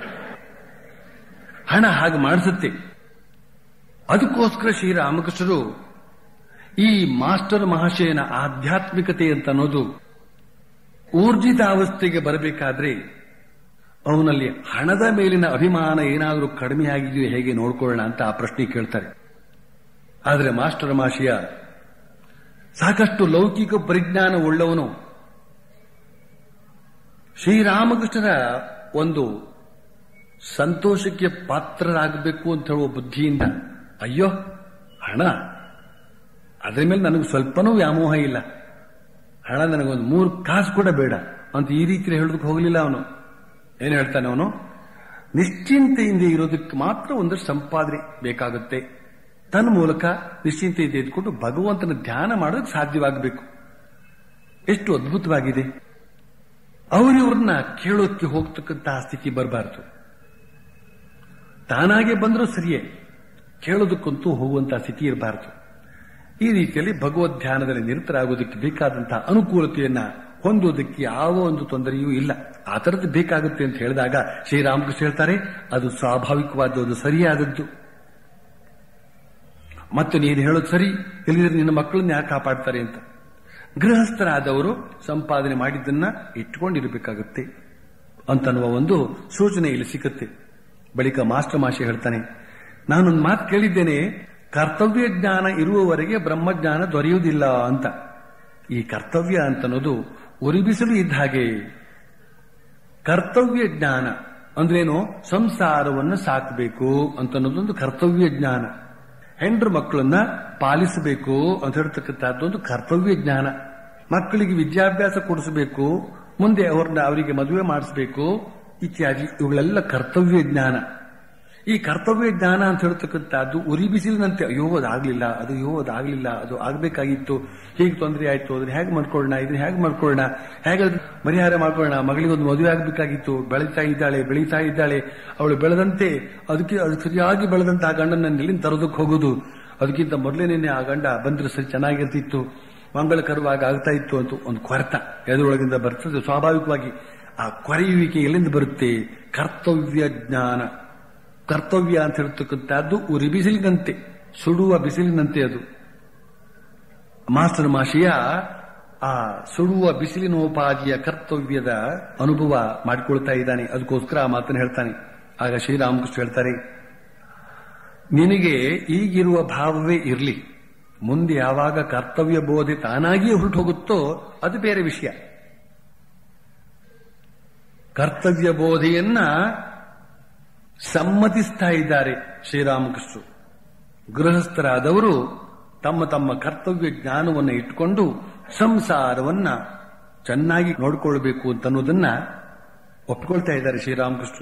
Speaker 2: ಹಣ ಹಾಗೆ ಮಾಡಿಸುತ್ತೆ ಅದಕ್ಕೋಸ್ಕರ ಶ್ರೀರಾಮಕೃಷ್ಣರು ಈ ಮಾಸ್ಟರ್ ಮಹಾಶಯನ ಆಧ್ಯಾತ್ಮಿಕತೆ ಅಂತ ಅನ್ನೋದು ಊರ್ಜಿತ ಅವಸ್ಥೆಗೆ ಬರಬೇಕಾದ್ರೆ ಅವನಲ್ಲಿ ಹಣದ ಮೇಲಿನ ಅಭಿಮಾನ ಏನಾದರೂ ಕಡಿಮೆ ಆಗಿದೆಯೋ ಹೇಗೆ ನೋಡ್ಕೊಳ್ಳೋಣ ಅಂತ ಆ ಪ್ರಶ್ನೆ ಕೇಳ್ತಾರೆ ಆದರೆ ಮಾಸ್ಟರ್ ಮಹಾಶಯ ಸಾಕಷ್ಟು ಲೌಕಿಕ ಪರಿಜ್ಞಾನ ಉಳ್ಳವನು ಶ್ರೀರಾಮಕೃಷ್ಣರ ಒಂದು ಸಂತೋಷಕ್ಕೆ ಪಾತ್ರರಾಗಬೇಕು ಅಂತ ಹೇಳುವ ಬುದ್ಧಿಯಿಂದ ಅಯ್ಯೋ ಹಣ ಅದರ ಮೇಲೆ ನನಗೆ ಸ್ವಲ್ಪನೂ ವ್ಯಾಮೋಹ ಇಲ್ಲ ಹಣ ನನಗೊಂದು ಮೂರು ಕಾಸು ಕೂಡ ಬೇಡ ಅಂತ ಈ ರೀತಿ ಹೇಳೋದಕ್ಕೆ ಹೋಗಲಿಲ್ಲ ಅವನು ಏನು ಹೇಳ್ತಾನೆ ಅವನು ನಿಶ್ಚಿಂತೆಯಿಂದ ಇರೋದಕ್ಕೆ ಮಾತ್ರ ಒಂದಷ್ಟು ಸಂಪಾದನೆ ಬೇಕಾಗುತ್ತೆ ತನ್ನ ಮೂಲಕ ನಿಶ್ಚಿಂತೆಯಿಂದ ಇದ್ಕೊಂಡು ಭಗವಂತನ ಧ್ಯಾನ ಮಾಡೋದಕ್ಕೆ ಸಾಧ್ಯವಾಗಬೇಕು ಎಷ್ಟು ಅದ್ಭುತವಾಗಿದೆ ಅವರಿವ್ರನ್ನ ಕೇಳೋದಕ್ಕೆ ಹೋಗ್ತಕ್ಕಂತಹ ಸ್ಥಿತಿ ಬರಬಾರದು ತಾನಾಗೆ ಬಂದರೂ ಸರಿಯೇ ಕೇಳೋದಕ್ಕಂತೂ ಹೋಗುವಂತಹ ಸ್ಥಿತಿ ಇರಬಾರದು ಈ ರೀತಿಯಲ್ಲಿ ಭಗವದ್ ಧ್ಯಾನದಲ್ಲಿ ನಿರತರಾಗೋದಕ್ಕೆ ಬೇಕಾದಂತಹ ಅನುಕೂಲತೆಯನ್ನ ಹೊಂದೋದಕ್ಕೆ ಯಾವ ಒಂದು ತೊಂದರೆಯೂ ಇಲ್ಲ ಆ ಥರದ್ದು ಬೇಕಾಗುತ್ತೆ ಅಂತ ಹೇಳಿದಾಗ ಶ್ರೀರಾಮಕೃಷ್ಣ ಹೇಳ್ತಾರೆ ಅದು ಸ್ವಾಭಾವಿಕವಾದ ಅದು ಸರಿಯಾದದ್ದು ಮತ್ತೆ ನೀನು ಹೇಳೋದು ಸರಿ ಇಲ್ಲದ್ರೆ ನಿನ್ನ ಮಕ್ಕಳನ್ನ ಯಾಕೆ ಕಾಪಾಡ್ತಾರೆ ಅಂತ ಗೃಹಸ್ಥರಾದವರು ಸಂಪಾದನೆ ಮಾಡಿದ್ದನ್ನ ಇಟ್ಕೊಂಡಿರಬೇಕಾಗುತ್ತೆ ಅಂತನ್ನುವ ಒಂದು ಸೂಚನೆ ಇಲ್ಲಿ ಸಿಗುತ್ತೆ ಬಳಿಕ ಮಾಸ್ಟರ್ ಮಾಷಿ ಹೇಳ್ತಾನೆ ನಾನೊಂದು ಮಾತು ಕೇಳಿದ್ದೇನೆ ಕರ್ತವ್ಯ ಜ್ಞಾನ ಇರುವವರೆಗೆ ಬ್ರಹ್ಮಜ್ಞಾನ ದೊರೆಯುವುದಿಲ್ಲ ಅಂತ ಈ ಕರ್ತವ್ಯ ಅಂತನ್ನೋದು ಉರಿಬಿಸಲು ಇದ್ದ ಹಾಗೆ ಕರ್ತವ್ಯ ಜ್ಞಾನ ಅಂದ್ರೇನು ಸಂಸಾರವನ್ನು ಸಾಕಬೇಕು ಅಂತನ್ನೋದೊಂದು ಕರ್ತವ್ಯ ಜ್ಞಾನ ಹೆಂಡ್ರು ಮಕ್ಕಳನ್ನ ಪಾಲಿಸಬೇಕು ಅಂತ ಹೇಳ್ತಕ್ಕಂಥದ್ದು ಒಂದು ಕರ್ತವ್ಯ ಜ್ಞಾನ ಮಕ್ಕಳಿಗೆ ವಿದ್ಯಾಭ್ಯಾಸ ಕೊಡಿಸಬೇಕು ಮುಂದೆ ಅವ್ರನ್ನ ಅವರಿಗೆ ಮದುವೆ ಮಾಡಿಸಬೇಕು ಇತ್ಯಾದಿ ಇವುಗಳೆಲ್ಲ ಕರ್ತವ್ಯ ಜ್ಞಾನ ಈ ಕರ್ತವ್ಯ ಜ್ಞಾನ ಅಂತ ಹೇಳ್ತಕ್ಕಂಥದ್ದು ಉರಿ ಬಿಸಿಲಿನಂತೆ ಅಯ್ಯೋ ಅದಾಗ್ಲಿಲ್ಲ ಅದು ಅಯ್ಯೋ ಅದಾಗ್ಲಿಲ್ಲ ಅದು ಆಗ್ಬೇಕಾಗಿತ್ತು ಹೀಗೆ ತೊಂದರೆ ಆಯ್ತು ಅದನ್ನ ಹೇಗೆ ಮಾಡ್ಕೊಳ್ಳೋಣ ಇದನ್ನ ಹೇಗೆ ಮಾಡ್ಕೊಳ್ಳೋಣ ಹೇಗೆ ಅದನ್ನ ಪರಿಹಾರ ಮಾಡ್ಕೊಳ್ಳೋಣ ಮಗಳಿಗೆ ಒಂದು ಮದುವೆ ಆಗಬೇಕಾಗಿತ್ತು ಬೆಳೀತಾ ಇದ್ದಾಳೆ ಬೆಳೀತಾ ಇದ್ದಾಳೆ ಅವಳು ಬೆಳೆದಂತೆ ಅದಕ್ಕೆ ಅದು ಸರಿಯಾಗಿ ಬೆಳೆದಂತ ಆ ಗಂಡನ ಎಲ್ಲಿಂದ ತರೋದಕ್ಕೆ ಹೋಗೋದು ಅದಕ್ಕಿಂತ ಮೊದಲೇನೆ ಆ ಗಂಡ ಬಂದ್ರೆ ಸರಿ ಚೆನ್ನಾಗಿರ್ತಿತ್ತು ಮಂಗಳಕರವಾಗಿ ಆಗ್ತಾ ಇತ್ತು ಅಂತ ಒಂದು ಕೊರತ ಎದುರೊಳಗಿಂದ ಬರ್ತದೆ ಸ್ವಾಭಾವಿಕವಾಗಿ ಆ ಕೊರೆಯುವಿಕೆ ಎಲ್ಲಿಂದ ಬರುತ್ತೆ ಕರ್ತವ್ಯ ಜ್ಞಾನ ಕರ್ತವ್ಯ ಅಂತ ಹೇಳ್ತಕ್ಕಂಥದ್ದು ಉರಿ ಬಿಸಿಲಿನಂತೆ ಸುಡುವ ಬಿಸಿಲಿನಂತೆ ಅದು ಮಾಸ್ಟರ್ ಮಾಷಿಯ ಆ ಸುಡುವ ಬಿಸಿಲಿನೋಪಾದಿಯ ಕರ್ತವ್ಯದ ಅನುಭವ ಮಾಡಿಕೊಳ್ತಾ ಇದ್ದಾನೆ ಅದಕ್ಕೋಸ್ಕರ ಆ ಮಾತನ್ನು ಹೇಳ್ತಾನೆ ಆಗ ಶ್ರೀರಾಮಕೃಷ್ಣ ಹೇಳ್ತಾರೆ ನಿನಗೆ ಈಗಿರುವ ಭಾವವೇ ಇರಲಿ ಮುಂದೆ ಯಾವಾಗ ಕರ್ತವ್ಯ ಬೋಧೆ ತಾನಾಗಿಯೇ ಹೊರಟು ಹೋಗುತ್ತೋ ಅದು ಬೇರೆ ವಿಷಯ ಕರ್ತವ್ಯ ಬೋಧೆಯನ್ನ ಸಮ್ಮತಿಸ್ತಾ ಇದ್ದಾರೆ ಶ್ರೀರಾಮಕೃಷ್ಣರು ಗೃಹಸ್ಥರಾದವರು ತಮ್ಮ ತಮ್ಮ ಕರ್ತವ್ಯ ಜ್ಞಾನವನ್ನು ಇಟ್ಟುಕೊಂಡು ಸಂಸಾರವನ್ನ ಚೆನ್ನಾಗಿ ನೋಡ್ಕೊಳ್ಬೇಕು ಅಂತ ಅನ್ನೋದನ್ನ ಒಪ್ಕೊಳ್ತಾ ಇದ್ದಾರೆ ಶ್ರೀರಾಮಕೃಷ್ಣ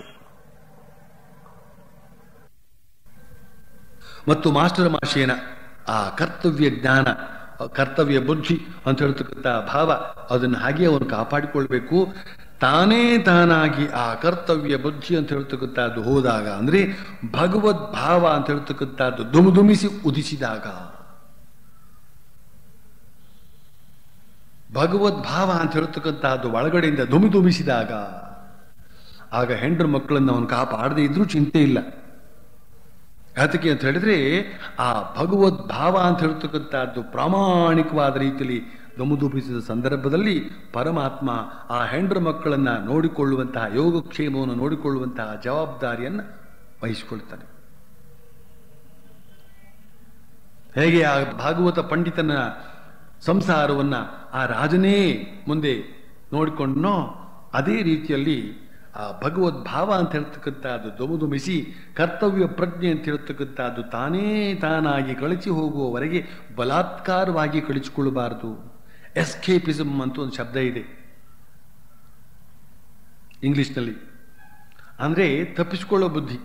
Speaker 2: ಮತ್ತು ಮಾಸ್ಟರ್ ಮಾಶೇನ ಆ ಕರ್ತವ್ಯ ಜ್ಞಾನ ಆ ಕರ್ತವ್ಯ ಬುದ್ಧಿ ಅಂತ ಹೇಳ್ತಕ್ಕಂಥ ಭಾವ ಅದನ್ನು ಹಾಗೆ ಅವನು ಕಾಪಾಡಿಕೊಳ್ಬೇಕು ತಾನೇ ತಾನಾಗಿ ಆ ಕರ್ತವ್ಯ ಬುದ್ಧಿ ಅಂತ ಹೇಳ್ತಕ್ಕಂಥದ್ದು ಹೋದಾಗ ಅಂದ್ರೆ ಭಗವದ್ ಭಾವ ಅಂತ ಹೇಳ್ತಕ್ಕಂಥದ್ದು ದುಮುದುಮಿಸಿ ಉದಿಸಿದಾಗ ಭಗವದ್ ಭಾವ ಅಂತ ಹೇಳ್ತಕ್ಕಂಥದ್ದು ಒಳಗಡೆಯಿಂದ ದುಮಿದುಮಿಸಿದಾಗ ಆಗ ಹೆಂಡ್ರ ಮಕ್ಕಳನ್ನು ಅವನು ಕಾಪಾಡದೇ ಇದ್ರೂ ಚಿಂತೆ ಇಲ್ಲ ಯಾತಕ್ಕೆ ಅಂತ ಹೇಳಿದ್ರೆ ಆ ಭಗವದ್ ಭಾವ ಅಂತ ಹೇಳ್ತಕ್ಕಂಥದ್ದು ಪ್ರಾಮಾಣಿಕವಾದ ರೀತಿಯಲ್ಲಿ ದುಮುದುಬಿಸಿದ ಸಂದರ್ಭದಲ್ಲಿ ಪರಮಾತ್ಮ ಆ ಹೆಂಡ್ರ ಮಕ್ಕಳನ್ನ ನೋಡಿಕೊಳ್ಳುವಂತಹ ಯೋಗಕ್ಷೇಮವನ್ನು ನೋಡಿಕೊಳ್ಳುವಂತಹ ಜವಾಬ್ದಾರಿಯನ್ನು ವಹಿಸಿಕೊಳ್ತಾನೆ ಹೇಗೆ ಆ ಭಾಗವತ ಪಂಡಿತನ ಸಂಸಾರವನ್ನ ಆ ರಾಜನೇ ಮುಂದೆ ನೋಡಿಕೊಂಡನೋ ಅದೇ ರೀತಿಯಲ್ಲಿ ಆ ಭಗವದ್ ಭಾವ ಅಂತ ಹೇಳ್ತಕ್ಕಂಥದ್ದು ದುಮುದುಮಿಸಿ ಕರ್ತವ್ಯ ಪ್ರಜ್ಞೆ ಅಂತ ಹೇಳ್ತಕ್ಕಂಥದ್ದು ತಾನೇ ತಾನಾಗಿ ಕಳಿಸಿ ಹೋಗುವವರೆಗೆ ಬಲಾತ್ಕಾರವಾಗಿ ಕಳಿಸಿಕೊಳ್ಳಬಾರದು ಎಸ್ಕೇಪಿಸಮ್ ಅಂತ ಒಂದು ಶಬ್ದ ಇದೆ ಇಂಗ್ಲಿಷ್ನಲ್ಲಿ ಅಂದ್ರೆ ತಪ್ಪಿಸಿಕೊಳ್ಳೋ ಬುದ್ಧಿ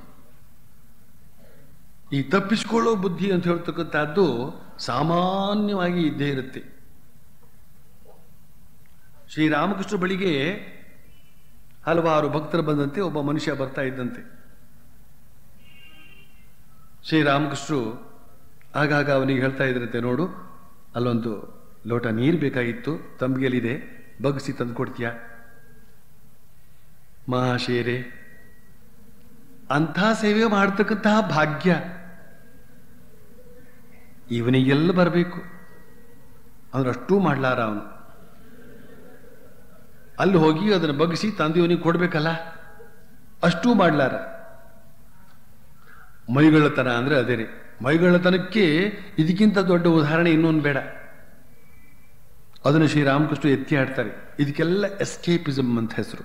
Speaker 2: ಈ ತಪ್ಪಿಸಿಕೊಳ್ಳೋ ಬುದ್ಧಿ ಅಂತ ಹೇಳ್ತಕ್ಕಂಥದ್ದು ಸಾಮಾನ್ಯವಾಗಿ ಇದ್ದೇ ಇರುತ್ತೆ ಶ್ರೀರಾಮಕೃಷ್ಣ ಬಳಿಗೆ ಹಲವಾರು ಭಕ್ತರು ಬಂದಂತೆ ಒಬ್ಬ ಮನುಷ್ಯ ಬರ್ತಾ ಇದ್ದಂತೆ ಶ್ರೀರಾಮಕೃಷ್ಣರು ಆಗಾಗ ಅವನಿಗೆ ಹೇಳ್ತಾ ಇದ್ರಂತೆ ನೋಡು ಅಲ್ಲೊಂದು ಲೋಟ ನೀರು ಬೇಕಾಗಿತ್ತು ತಂಬಿಗೆಲಿದೆ ಬಗ್ಸಿ ತಂದು ಕೊಡ್ತೀಯ ಮಹಾಶೇರೆ ಅಂಥ ಸೇವೆ ಮಾಡ್ತಕ್ಕಂತಹ ಭಾಗ್ಯ ಇವನಿಗೆಲ್ಲ ಬರಬೇಕು ಅಂದ್ರೆ ಅಷ್ಟೂ ಮಾಡ್ಲಾರ ಅವನು ಅಲ್ಲಿ ಹೋಗಿ ಅದನ್ನು ಬಗ್ಗಿಸಿ ತಂದು ಇವನಿಗೆ ಕೊಡ್ಬೇಕಲ್ಲ ಅಷ್ಟೂ ಮಾಡ್ಲಾರ ಮೈಗಳ್ಳತನ ಅಂದ್ರೆ ಅದೇನೆ ಮೈಗಳ್ಳತನಕ್ಕೆ ಇದಕ್ಕಿಂತ ದೊಡ್ಡ ಉದಾಹರಣೆ ಇನ್ನೊಂದು ಬೇಡ ಅದನ್ನು ಶ್ರೀರಾಮಕೃಷ್ಣ ಎತ್ತಿ ಆಡ್ತಾರೆ ಇದಕ್ಕೆಲ್ಲ ಎಸ್ಕೇಪಿಸಮ್ ಅಂತ ಹೆಸರು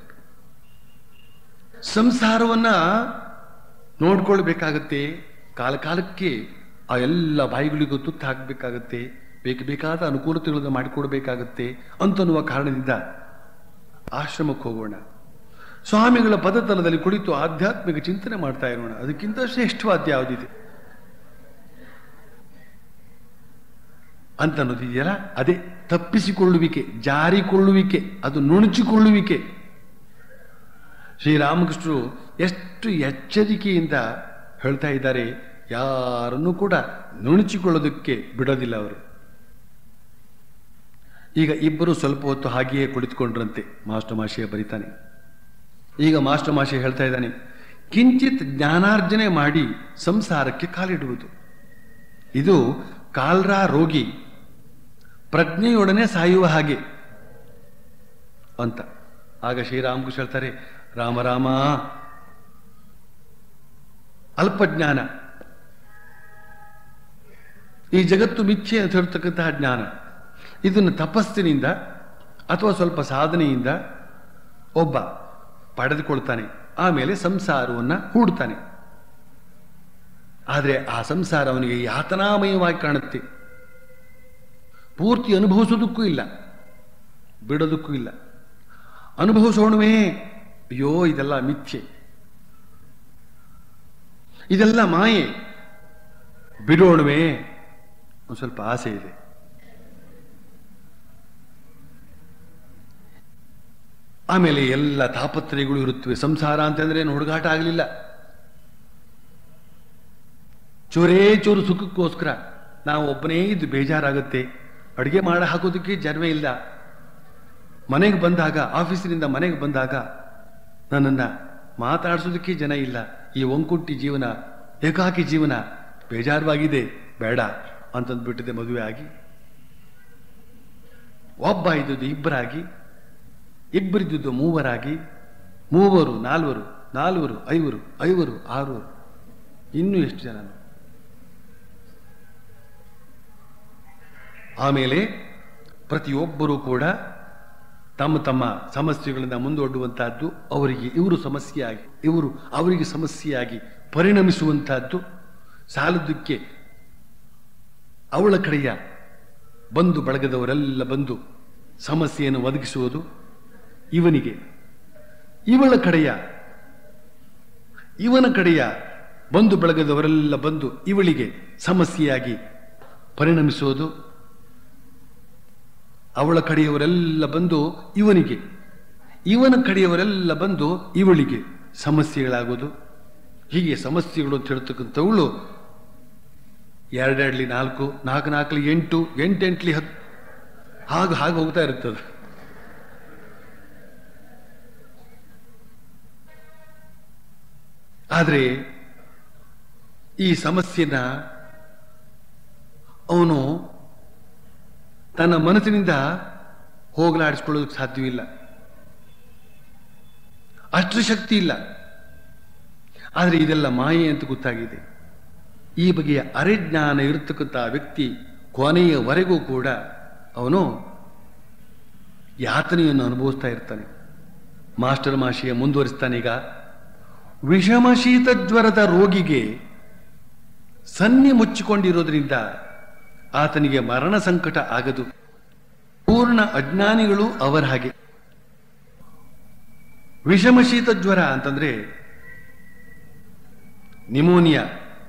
Speaker 2: ಸಂಸಾರವನ್ನ ನೋಡ್ಕೊಳ್ಬೇಕಾಗತ್ತೆ ಕಾಲ ಕಾಲಕ್ಕೆ ಆ ಎಲ್ಲ ಬಾಯಿಗಳಿಗೂ ತುತ್ತು ಹಾಕಬೇಕಾಗತ್ತೆ ಬೇಕು ಬೇಕಾದ ಅನುಕೂಲತೆಗಳನ್ನು ಮಾಡಿಕೊಡ್ಬೇಕಾಗತ್ತೆ ಅಂತನ್ನುವ ಕಾರಣದಿಂದ ಆಶ್ರಮಕ್ಕೆ ಹೋಗೋಣ ಸ್ವಾಮಿಗಳ ಪದತಲದಲ್ಲಿ ಕುಳಿತು ಆಧ್ಯಾತ್ಮಿಕ ಚಿಂತನೆ ಮಾಡ್ತಾ ಇರೋಣ ಅದಕ್ಕಿಂತ ಶ್ರೇಷ್ಠವಾದ ಯಾವುದಿದೆ ಅಂತ ಅನ್ನೋದಿದೆಯಲ್ಲ ಅದೇ ತಪ್ಪಿಸಿಕೊಳ್ಳುವಿಕೆ ಜಾರಿಕೊಳ್ಳುವಿಕೆ ಅದು ನುಣುಚಿಕೊಳ್ಳುವಿಕೆ ಶ್ರೀರಾಮಕೃಷ್ಣರು ಎಷ್ಟು ಎಚ್ಚರಿಕೆಯಿಂದ ಹೇಳ್ತಾ ಇದ್ದಾರೆ ಯಾರನ್ನೂ ಕೂಡ ನುಣುಚಿಕೊಳ್ಳೋದಕ್ಕೆ ಬಿಡೋದಿಲ್ಲ ಅವರು ಈಗ ಇಬ್ಬರು ಸ್ವಲ್ಪ ಹೊತ್ತು ಹಾಗೆಯೇ ಕುಳಿತುಕೊಂಡ್ರಂತೆ ಮಾಸ್ಟರ್ ಮಾಶಿಯ ಬರಿತಾನೆ ಈಗ ಮಾಸ್ಟರ್ ಮಾಶಿ ಹೇಳ್ತಾ ಇದ್ದಾನೆ ಕಿಂಚಿತ್ ಜ್ಞಾನಾರ್ಜನೆ ಮಾಡಿ ಸಂಸಾರಕ್ಕೆ ಕಾಲಿಡುವುದು ಇದು ಕಾಲ್ರಾ ರೋಗಿ ಪ್ರಜ್ಞೆಯೊಡನೆ ಸಾಯುವ ಹಾಗೆ ಅಂತ ಆಗ ಶ್ರೀರಾಮಕೃಷ್ಣ ಹೇಳ್ತಾರೆ ರಾಮ ರಾಮ ಅಲ್ಪಜ್ಞಾನ ಈ ಜಗತ್ತು ಮಿಥ್ಯೆ ಅಂತ ಹೇಳ್ತಕ್ಕಂತಹ ಜ್ಞಾನ ಇದನ್ನು ತಪಸ್ಸಿನಿಂದ ಅಥವಾ ಸ್ವಲ್ಪ ಸಾಧನೆಯಿಂದ ಒಬ್ಬ ಪಡೆದುಕೊಳ್ತಾನೆ ಆಮೇಲೆ ಸಂಸಾರವನ್ನ ಹೂಡ್ತಾನೆ ಆದರೆ ಆ ಸಂಸಾರ ಅವನಿಗೆ ಯಾತನಾಮಯವಾಗಿ ಕಾಣುತ್ತೆ ಪೂರ್ತಿ ಅನುಭವಿಸೋದಕ್ಕೂ ಇಲ್ಲ ಬಿಡೋದಕ್ಕೂ ಇಲ್ಲ ಅನುಭವಿಸೋಣವೇ ಅಯ್ಯೋ ಇದೆಲ್ಲ ಮಿಥ್ಯೆ ಇದೆಲ್ಲ ಮಾಯೆ ಬಿಡೋಣವೇ ಒಂದು ಸ್ವಲ್ಪ ಆಸೆ ಇದೆ ಆಮೇಲೆ ಎಲ್ಲ ತಾಪತ್ರಯಗಳು ಇರುತ್ತವೆ ಸಂಸಾರ ಅಂತಂದ್ರೆ ಏನು ಹುಡುಗಾಟ ಆಗಲಿಲ್ಲ ಚೋರೇ ಚೂರು ಸುಖಕ್ಕೋಸ್ಕರ ನಾವು ಒಬ್ಬನೇ ಇದ್ದು ಬೇಜಾರಾಗುತ್ತೆ ಅಡುಗೆ ಮಾಡ ಹಾಕೋದಕ್ಕೆ ಜನವೇ ಇಲ್ಲ ಮನೆಗೆ ಬಂದಾಗ ಆಫೀಸಿನಿಂದ ಮನೆಗೆ ಬಂದಾಗ ನನ್ನನ್ನು ಮಾತಾಡಿಸೋದಕ್ಕೆ ಜನ ಇಲ್ಲ ಈ ಒಂಕುಂಟಿ ಜೀವನ ಏಕಾಕಿ ಜೀವನ ಬೇಜಾರವಾಗಿದೆ ಬೇಡ ಅಂತಂದ್ಬಿಟ್ಟಿದೆ ಮದುವೆ ಆಗಿ ಒಬ್ಬ ಇದ್ದದ್ದು ಇಬ್ಬರಾಗಿ ಇಬ್ಬರಿದ್ದದ್ದು ಮೂವರಾಗಿ ಮೂವರು ನಾಲ್ವರು ನಾಲ್ವರು ಐವರು ಐವರು ಆರುವರು ಇನ್ನೂ ಎಷ್ಟು ಜನ ಆಮೇಲೆ ಪ್ರತಿಯೊಬ್ಬರೂ ಕೂಡ ತಮ್ಮ ತಮ್ಮ ಸಮಸ್ಯೆಗಳಿಂದ ಮುಂದೊಡ್ಡುವಂತಹದ್ದು ಅವರಿಗೆ ಇವರು ಸಮಸ್ಯೆಯಾಗಿ ಇವರು ಅವರಿಗೆ ಸಮಸ್ಯೆಯಾಗಿ ಪರಿಣಮಿಸುವಂತಹದ್ದು ಸಾಲದಕ್ಕೆ ಅವಳ ಕಡೆಯ ಬಂಧು ಬಳಗದವರೆಲ್ಲ ಬಂದು ಸಮಸ್ಯೆಯನ್ನು ಒದಗಿಸುವುದು ಇವನಿಗೆ ಇವಳ ಕಡೆಯ ಇವನ ಕಡೆಯ ಬಂಧು ಬಳಗದವರೆಲ್ಲ ಬಂದು ಇವಳಿಗೆ ಸಮಸ್ಯೆಯಾಗಿ ಪರಿಣಮಿಸುವುದು ಅವಳ ಕಡೆಯವರೆಲ್ಲ ಬಂದು ಇವನಿಗೆ ಇವನ ಕಡೆಯವರೆಲ್ಲ ಬಂದು ಇವಳಿಗೆ ಸಮಸ್ಯೆಗಳಾಗೋದು ಹೀಗೆ ಸಮಸ್ಯೆಗಳು ಅಂತ ಹೇಳ್ತಕ್ಕಂಥವಳು ಎರಡೆರಡ್ಲಿ ನಾಲ್ಕು ನಾಲ್ಕು ನಾಲ್ಕಲಿ ಎಂಟು ಎಂಟೆಂಟ್ಲಿ ಹತ್ತು ಹಾಗೆ ಹಾಗೆ ಹೋಗ್ತಾ ಇರ್ತದೆ ಆದರೆ ಈ ಸಮಸ್ಯೆನ ಅವನು ತನ್ನ ಮನಸ್ಸಿನಿಂದ ಹೋಗಲಾಡಿಸ್ಕೊಳ್ಳೋದಕ್ಕೆ ಸಾಧ್ಯವಿಲ್ಲ ಅಷ್ಟು ಶಕ್ತಿ ಇಲ್ಲ ಆದರೆ ಇದೆಲ್ಲ ಮಾಯೆ ಅಂತ ಗೊತ್ತಾಗಿದೆ ಈ ಬಗೆಯ ಅರೆಜ್ಞಾನ ಇರತಕ್ಕಂಥ ವ್ಯಕ್ತಿ ಕೊನೆಯವರೆಗೂ ಕೂಡ ಅವನು ಯಾತನೆಯನ್ನು ಅನುಭವಿಸ್ತಾ ಇರ್ತಾನೆ ಮಾಸ್ಟರ್ ಮಾಶಿಯ ಮುಂದುವರಿಸ್ತಾನೀಗ ವಿಷಮ ಶೀತ ಜ್ವರದ ರೋಗಿಗೆ ಸನ್ನೆ ಮುಚ್ಚಿಕೊಂಡಿರೋದ್ರಿಂದ ಆತನಿಗೆ ಮರಣ ಸಂಕಟ ಆಗದು ಪೂರ್ಣ ಅಜ್ಞಾನಿಗಳು ಅವರ ಹಾಗೆ ವಿಷಮ ಶೀತ ಜ್ವರ ಅಂತಂದ್ರೆ ನಿಮೋನಿಯಾ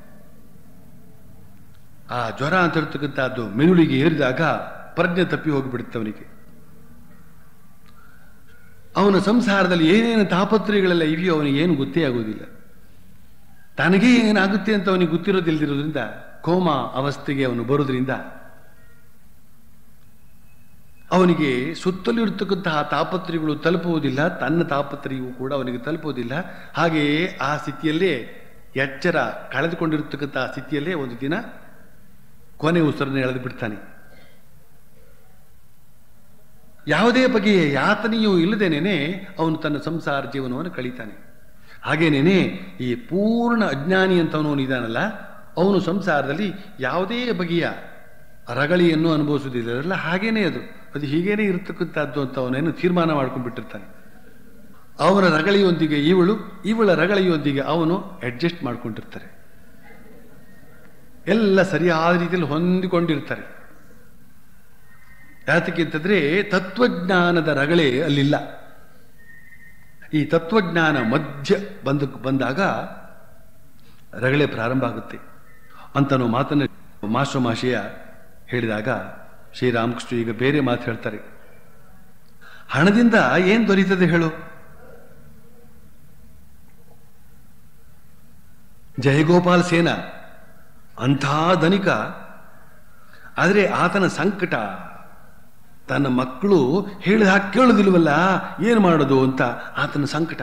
Speaker 2: ಆ ಜ್ವರ ಅಂತ ಇರ್ತಕ್ಕಂಥದ್ದು ಮೆದುಳಿಗೆ ಏರಿದಾಗ ಪ್ರಜ್ಞೆ ತಪ್ಪಿ ಹೋಗಿಬಿಡುತ್ತೆ ಅವನಿಗೆ ಅವನ ಸಂಸಾರದಲ್ಲಿ ಏನೇನು ತಾಪತ್ರಯಗಳೆಲ್ಲ ಇವೆಯೋ ಅವನಿಗೆ ಏನು ಗೊತ್ತೇ ಆಗೋದಿಲ್ಲ ತನಗೇ ಏನಾಗುತ್ತೆ ಅಂತ ಅವನಿಗೆ ಗೊತ್ತಿರೋದಿಲ್ಲದಿರೋದ್ರಿಂದ ಕೋಮಾ ಅವಸ್ಥೆಗೆ ಅವನು ಬರೋದ್ರಿಂದ ಅವನಿಗೆ ಸುತ್ತಲೂ ಇರತಕ್ಕಂತಹ ತಾಪತ್ರಯಗಳು ತಲುಪುವುದಿಲ್ಲ ತನ್ನ ತಾಪತ್ರಯವು ಕೂಡ ಅವನಿಗೆ ತಲುಪುವುದಿಲ್ಲ ಹಾಗೆಯೇ ಆ ಸ್ಥಿತಿಯಲ್ಲೇ ಎಚ್ಚರ ಕಳೆದುಕೊಂಡಿರತಕ್ಕಂತಹ ಸ್ಥಿತಿಯಲ್ಲೇ ಒಂದು ದಿನ ಕೊನೆ ಉಸಿರನ್ನು ಎಳೆದು ಬಿಡ್ತಾನೆ ಯಾವುದೇ ಬಗೆಯ ಯಾತನೆಯೂ ಇಲ್ಲದೇನೆ ಅವನು ತನ್ನ ಸಂಸಾರ ಜೀವನವನ್ನು ಕಳೀತಾನೆ ಹಾಗೇನೇನೆ ಈ ಪೂರ್ಣ ಅಜ್ಞಾನಿ ಅಂತವನು ಇದಾನಲ್ಲ ಅವನು ಸಂಸಾರದಲ್ಲಿ ಯಾವುದೇ ಬಗೆಯ ರಗಳಿಯನ್ನು ಅನುಭವಿಸುವುದಿಲ್ಲ ಹಾಗೇನೆ ಅದು ಅದು ಹೀಗೇನೆ ಇರತಕ್ಕಂಥದ್ದು ಅಂತ ಅವನೇನು ತೀರ್ಮಾನ ಮಾಡ್ಕೊಂಡ್ಬಿಟ್ಟಿರ್ತಾನೆ ಅವನ ರಗಳಿಯೊಂದಿಗೆ ಇವಳು ಇವಳ ರಗಳಿಯೊಂದಿಗೆ ಅವನು ಅಡ್ಜಸ್ಟ್ ಮಾಡ್ಕೊಂಡಿರ್ತಾರೆ ಎಲ್ಲ ಸರಿಯಾದ ರೀತಿಯಲ್ಲಿ ಹೊಂದಿಕೊಂಡಿರ್ತಾರೆ ಯಾತಕ್ಕೆ ಅಂತಂದ್ರೆ ತತ್ವಜ್ಞಾನದ ರಗಳೇ ಅಲ್ಲಿಲ್ಲ ಈ ತತ್ವಜ್ಞಾನ ಮಧ್ಯ ಬಂದ ಬಂದಾಗ ರಗಳೆ ಪ್ರಾರಂಭ ಆಗುತ್ತೆ ಅಂತ ನಾವು ಮಾತನ್ನು ಮಾಸ್ಟರ್ ಮಾಶಯ ಹೇಳಿದಾಗ ಶ್ರೀರಾಮಕೃಷ್ಣ ಈಗ ಬೇರೆ ಮಾತು ಹೇಳ್ತಾರೆ ಹಣದಿಂದ ಏನ್ ದೊರೀತದೆ ಹೇಳು ಜಯಗೋಪಾಲ್ ಸೇನ ಅಂಥ ಧನಿಕ ಆದರೆ ಆತನ ಸಂಕಟ ತನ್ನ ಮಕ್ಕಳು ಹೇಳಿದ ಹಾಗೆ ಕೇಳೋದಿಲ್ವಲ್ಲ ಏನು ಮಾಡೋದು ಅಂತ ಆತನ ಸಂಕಟ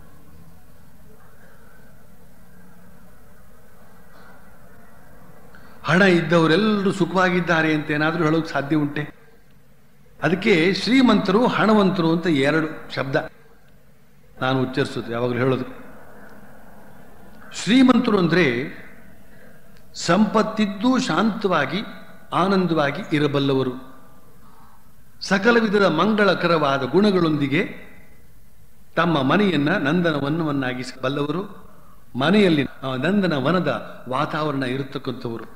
Speaker 2: ಹಣ ಇದ್ದವರೆಲ್ಲರೂ ಸುಖವಾಗಿದ್ದಾರೆ ಅಂತ ಏನಾದರೂ ಹೇಳೋಕೆ ಸಾಧ್ಯ ಉಂಟೆ ಅದಕ್ಕೆ ಶ್ರೀಮಂತರು ಹಣವಂತರು ಅಂತ ಎರಡು ಶಬ್ದ ನಾನು ಉಚ್ಚರಿಸೋದು ಯಾವಾಗಲೂ ಹೇಳೋದು ಶ್ರೀಮಂತರು ಅಂದ್ರೆ ಸಂಪತ್ತಿದ್ದು ಶಾಂತವಾಗಿ ಆನಂದವಾಗಿ ಇರಬಲ್ಲವರು ಸಕಲ ವಿಧದ ಮಂಗಳಕರವಾದ ಗುಣಗಳೊಂದಿಗೆ ತಮ್ಮ ಮನೆಯನ್ನ ನಂದನವನವನ್ನಾಗಿಸಬಲ್ಲವರು ಮನೆಯಲ್ಲಿ ಆ ನಂದನ ವನದ ವಾತಾವರಣ ಇರತಕ್ಕಂಥವರು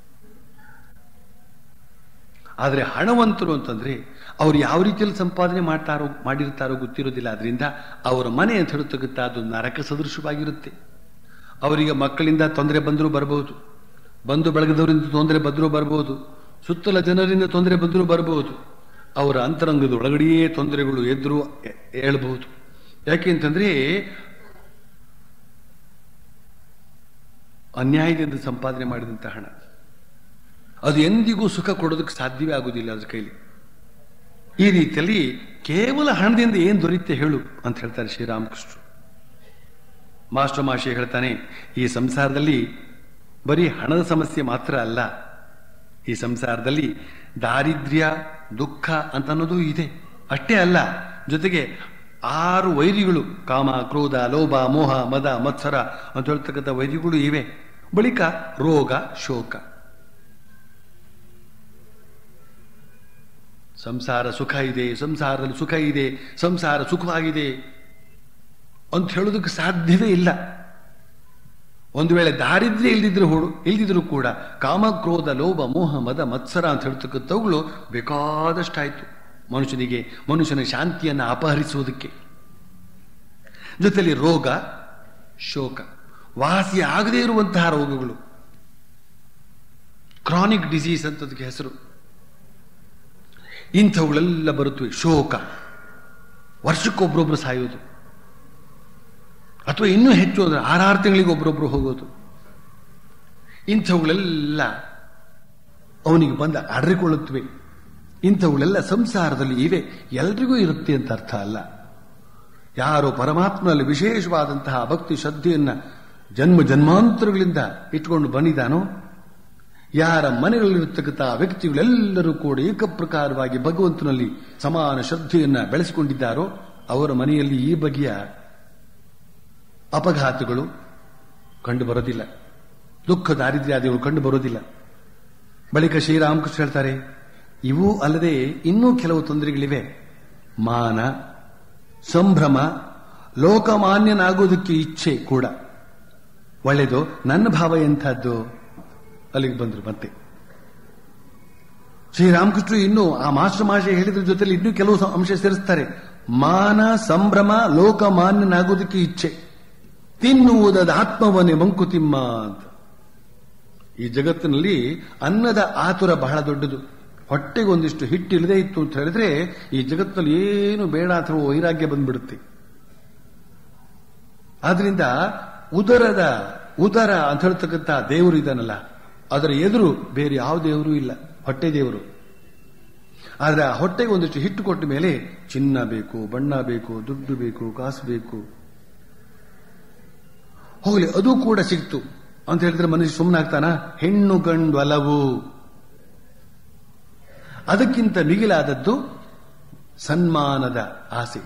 Speaker 2: ಆದರೆ ಹಣವಂತರು ಅಂತಂದ್ರೆ ಅವ್ರು ಯಾವ ರೀತಿಯಲ್ಲಿ ಸಂಪಾದನೆ ಮಾಡ್ತಾರೋ ಮಾಡಿರ್ತಾರೋ ಗೊತ್ತಿರೋದಿಲ್ಲ ಅದರಿಂದ ಅವರ ಮನೆ ಅಂತ ಹೇಳ್ತಕ್ಕಂಥ ಅದು ನರಕ ಸದೃಶವಾಗಿರುತ್ತೆ ಅವರಿಗೆ ಮಕ್ಕಳಿಂದ ತೊಂದರೆ ಬಂದರೂ ಬರಬಹುದು ಬಂಧು ಬಳಗದವರಿಂದ ತೊಂದರೆ ಬಂದರೂ ಬರಬಹುದು ಸುತ್ತಲ ಜನರಿಂದ ತೊಂದರೆ ಬಂದರೂ ಬರಬಹುದು ಅವರ ಅಂತರಂಗದ ಒಳಗಡೆಯೇ ತೊಂದರೆಗಳು ಎದುರು ಹೇಳಬಹುದು ಯಾಕೆ ಅಂತಂದ್ರೆ ಅನ್ಯಾಯದಿಂದ ಸಂಪಾದನೆ ಮಾಡಿದಂಥ ಹಣ ಅದು ಎಂದಿಗೂ ಸುಖ ಕೊಡೋದಕ್ಕೆ ಸಾಧ್ಯವೇ ಆಗುವುದಿಲ್ಲ ಅದ್ರ ಕೈಲಿ ಈ ರೀತಿಯಲ್ಲಿ ಕೇವಲ ಹಣದಿಂದ ಏನು ದೊರೆಯುತ್ತೆ ಹೇಳು ಅಂತ ಹೇಳ್ತಾರೆ ಶ್ರೀರಾಮಕೃಷ್ಣರು ಮಾಸ್ಟರ್ ಮಾಶಿ ಹೇಳ್ತಾನೆ ಈ ಸಂಸಾರದಲ್ಲಿ ಬರೀ ಹಣದ ಸಮಸ್ಯೆ ಮಾತ್ರ ಅಲ್ಲ ಈ ಸಂಸಾರದಲ್ಲಿ ದಾರಿದ್ರ್ಯ ದುಃಖ ಅಂತ ಅನ್ನೋದು ಇದೆ ಅಷ್ಟೇ ಅಲ್ಲ ಜೊತೆಗೆ ಆರು ವೈರಿಗಳು ಕಾಮ ಕ್ರೋಧ ಲೋಭ ಮೋಹ ಮದ ಮತ್ಸರ ಅಂತ ಹೇಳ್ತಕ್ಕಂಥ ವೈರಿಗಳು ಇವೆ ಬಳಿಕ ರೋಗ ಶೋಕ ಸಂಸಾರ ಸುಖ ಇದೆ ಸಂಸಾರದಲ್ಲಿ ಸುಖ ಇದೆ ಸಂಸಾರ ಸುಖವಾಗಿದೆ ಅಂತ ಹೇಳೋದಕ್ಕೆ ಸಾಧ್ಯವೇ ಇಲ್ಲ ಒಂದು ವೇಳೆ ದಾರಿದ್ರ್ಯ ಇಲ್ದಿದ್ರು ಹುಡು ಇಲ್ದಿದ್ರು ಕೂಡ ಕಾಮ ಕ್ರೋಧ ಲೋಭ ಮೋಹ ಮದ ಮತ್ಸರ ಅಂತ ಹೇಳ್ತಕ್ಕಂಥವುಗಳು ಬೇಕಾದಷ್ಟಾಯ್ತು ಮನುಷ್ಯನಿಗೆ ಮನುಷ್ಯನ ಶಾಂತಿಯನ್ನು ಅಪಹರಿಸುವುದಕ್ಕೆ ಜೊತೆಲಿ ರೋಗ ಶೋಕ ವಾಸಿ ಆಗದೇ ಇರುವಂತಹ ರೋಗಗಳು ಕ್ರಾನಿಕ್ ಡಿಸೀಸ್ ಅಂತದಕ್ಕೆ ಹೆಸರು ಇಂಥವುಗಳೆಲ್ಲ ಬರುತ್ತವೆ ಶೋಕ ವರ್ಷಕ್ಕೊಬ್ರೊಬ್ರು ಸಾಯೋದು ಅಥವಾ ಇನ್ನೂ ಹೆಚ್ಚು ಅಂದ್ರೆ ಆರಾರು ತಿಂಗಳಿಗೆ ಒಬ್ರೊಬ್ರು ಹೋಗೋದು ಇಂಥವುಗಳೆಲ್ಲ ಅವನಿಗೆ ಬಂದ ಅಡರಿಕೊಳ್ಳುತ್ತವೆ ಇಂಥವುಗಳೆಲ್ಲ ಸಂಸಾರದಲ್ಲಿ ಇವೆ ಎಲ್ರಿಗೂ ಇರುತ್ತೆ ಅಂತ ಅರ್ಥ ಅಲ್ಲ ಯಾರು ಪರಮಾತ್ಮನಲ್ಲಿ ವಿಶೇಷವಾದಂತಹ ಭಕ್ತಿ ಶ್ರದ್ಧೆಯನ್ನ ಜನ್ಮ ಜನ್ಮಾಂತರಗಳಿಂದ ಇಟ್ಕೊಂಡು ಬಂದಿದ್ದಾನೋ ಯಾರ ಮನೆಗಳಲ್ಲಿರತಕ್ಕಂಥ ವ್ಯಕ್ತಿಗಳೆಲ್ಲರೂ ಕೂಡ ಏಕಪ್ರಕಾರವಾಗಿ ಭಗವಂತನಲ್ಲಿ ಸಮಾನ ಶ್ರದ್ಧೆಯನ್ನ ಬೆಳೆಸಿಕೊಂಡಿದ್ದಾರೋ ಅವರ ಮನೆಯಲ್ಲಿ ಈ ಬಗೆಯ ಅಪಘಾತಗಳು ಕಂಡು ಬರೋದಿಲ್ಲ ದುಃಖ ದಾರಿದ್ರ್ಯಾದಿಗಳು ಕಂಡು ಬರೋದಿಲ್ಲ ಬಳಿಕ ಶ್ರೀರಾಮಕೃಷ್ಣ ಹೇಳ್ತಾರೆ ಇವು ಅಲ್ಲದೆ ಇನ್ನೂ ಕೆಲವು ತೊಂದರೆಗಳಿವೆ ಮಾನ ಸಂಭ್ರಮ ಲೋಕಮಾನ್ಯನಾಗೋದಕ್ಕೆ ಇಚ್ಛೆ ಕೂಡ ಒಳ್ಳೆಯದು ನನ್ನ ಭಾವ ಎಂಥದ್ದು ಅಲ್ಲಿಗೆ ಬಂದ್ರು ಮತ್ತೆ ಶ್ರೀರಾಮಕೃಷ್ಣ ಇನ್ನು ಆ ಮಾಸ್ಟರ್ ಮಾಷೆ ಹೇಳಿದ್ರ ಜೊತೆಲಿ ಇನ್ನೂ ಕೆಲವು ಅಂಶ ಸೇರಿಸ್ತಾರೆ ಮಾನ ಸಂಭ್ರಮ ಲೋಕಮಾನ್ಯನಾಗೋದಕ್ಕೆ ಇಚ್ಛೆ ತಿನ್ನುವುದದ ಆತ್ಮವನ್ನೇ ಮಂಕುತಿಮ್ಮ ಅಂತ ಈ ಜಗತ್ತಿನಲ್ಲಿ ಅನ್ನದ ಆತುರ ಬಹಳ ದೊಡ್ಡದು ಹೊಟ್ಟೆಗೆ ಒಂದಿಷ್ಟು ಹಿಟ್ಟಿಲ್ಲದೆ ಇತ್ತು ಅಂತ ಹೇಳಿದ್ರೆ ಈ ಜಗತ್ತಿನಲ್ಲಿ ಏನು ಬೇಡ ಅಥವಾ ವೈರಾಗ್ಯ ಬಂದ್ಬಿಡುತ್ತೆ ಆದ್ರಿಂದ ಉದರದ ಉದರ ಅಂತ ಹೇಳ್ತಕ್ಕಂಥ ದೇವರು ಇದಾನಲ್ಲ ಅದರ ಎದುರು ಬೇರೆ ಯಾವ ದೇವರು ಇಲ್ಲ ಹೊಟ್ಟೆ ದೇವರು ಆದ್ರೆ ಆ ಹೊಟ್ಟೆಗೆ ಒಂದಿಷ್ಟು ಹಿಟ್ಟು ಕೊಟ್ಟ ಮೇಲೆ ಚಿನ್ನ ಬೇಕು ಬಣ್ಣ ಬೇಕು ದುಡ್ಡು ಬೇಕು ಕಾಸು ಬೇಕು ಹೋಗ್ಲಿ ಅದು ಕೂಡ ಸಿಕ್ತು ಅಂತ ಹೇಳಿದ್ರೆ ಮನುಷ್ಯ ಸುಮ್ಮನಾಗ್ತಾನ ಹೆಣ್ಣು ಗಂಡು ಅಲವು ಅದಕ್ಕಿಂತ ಮಿಗಿಲಾದದ್ದು ಸನ್ಮಾನದ ಆಸೆ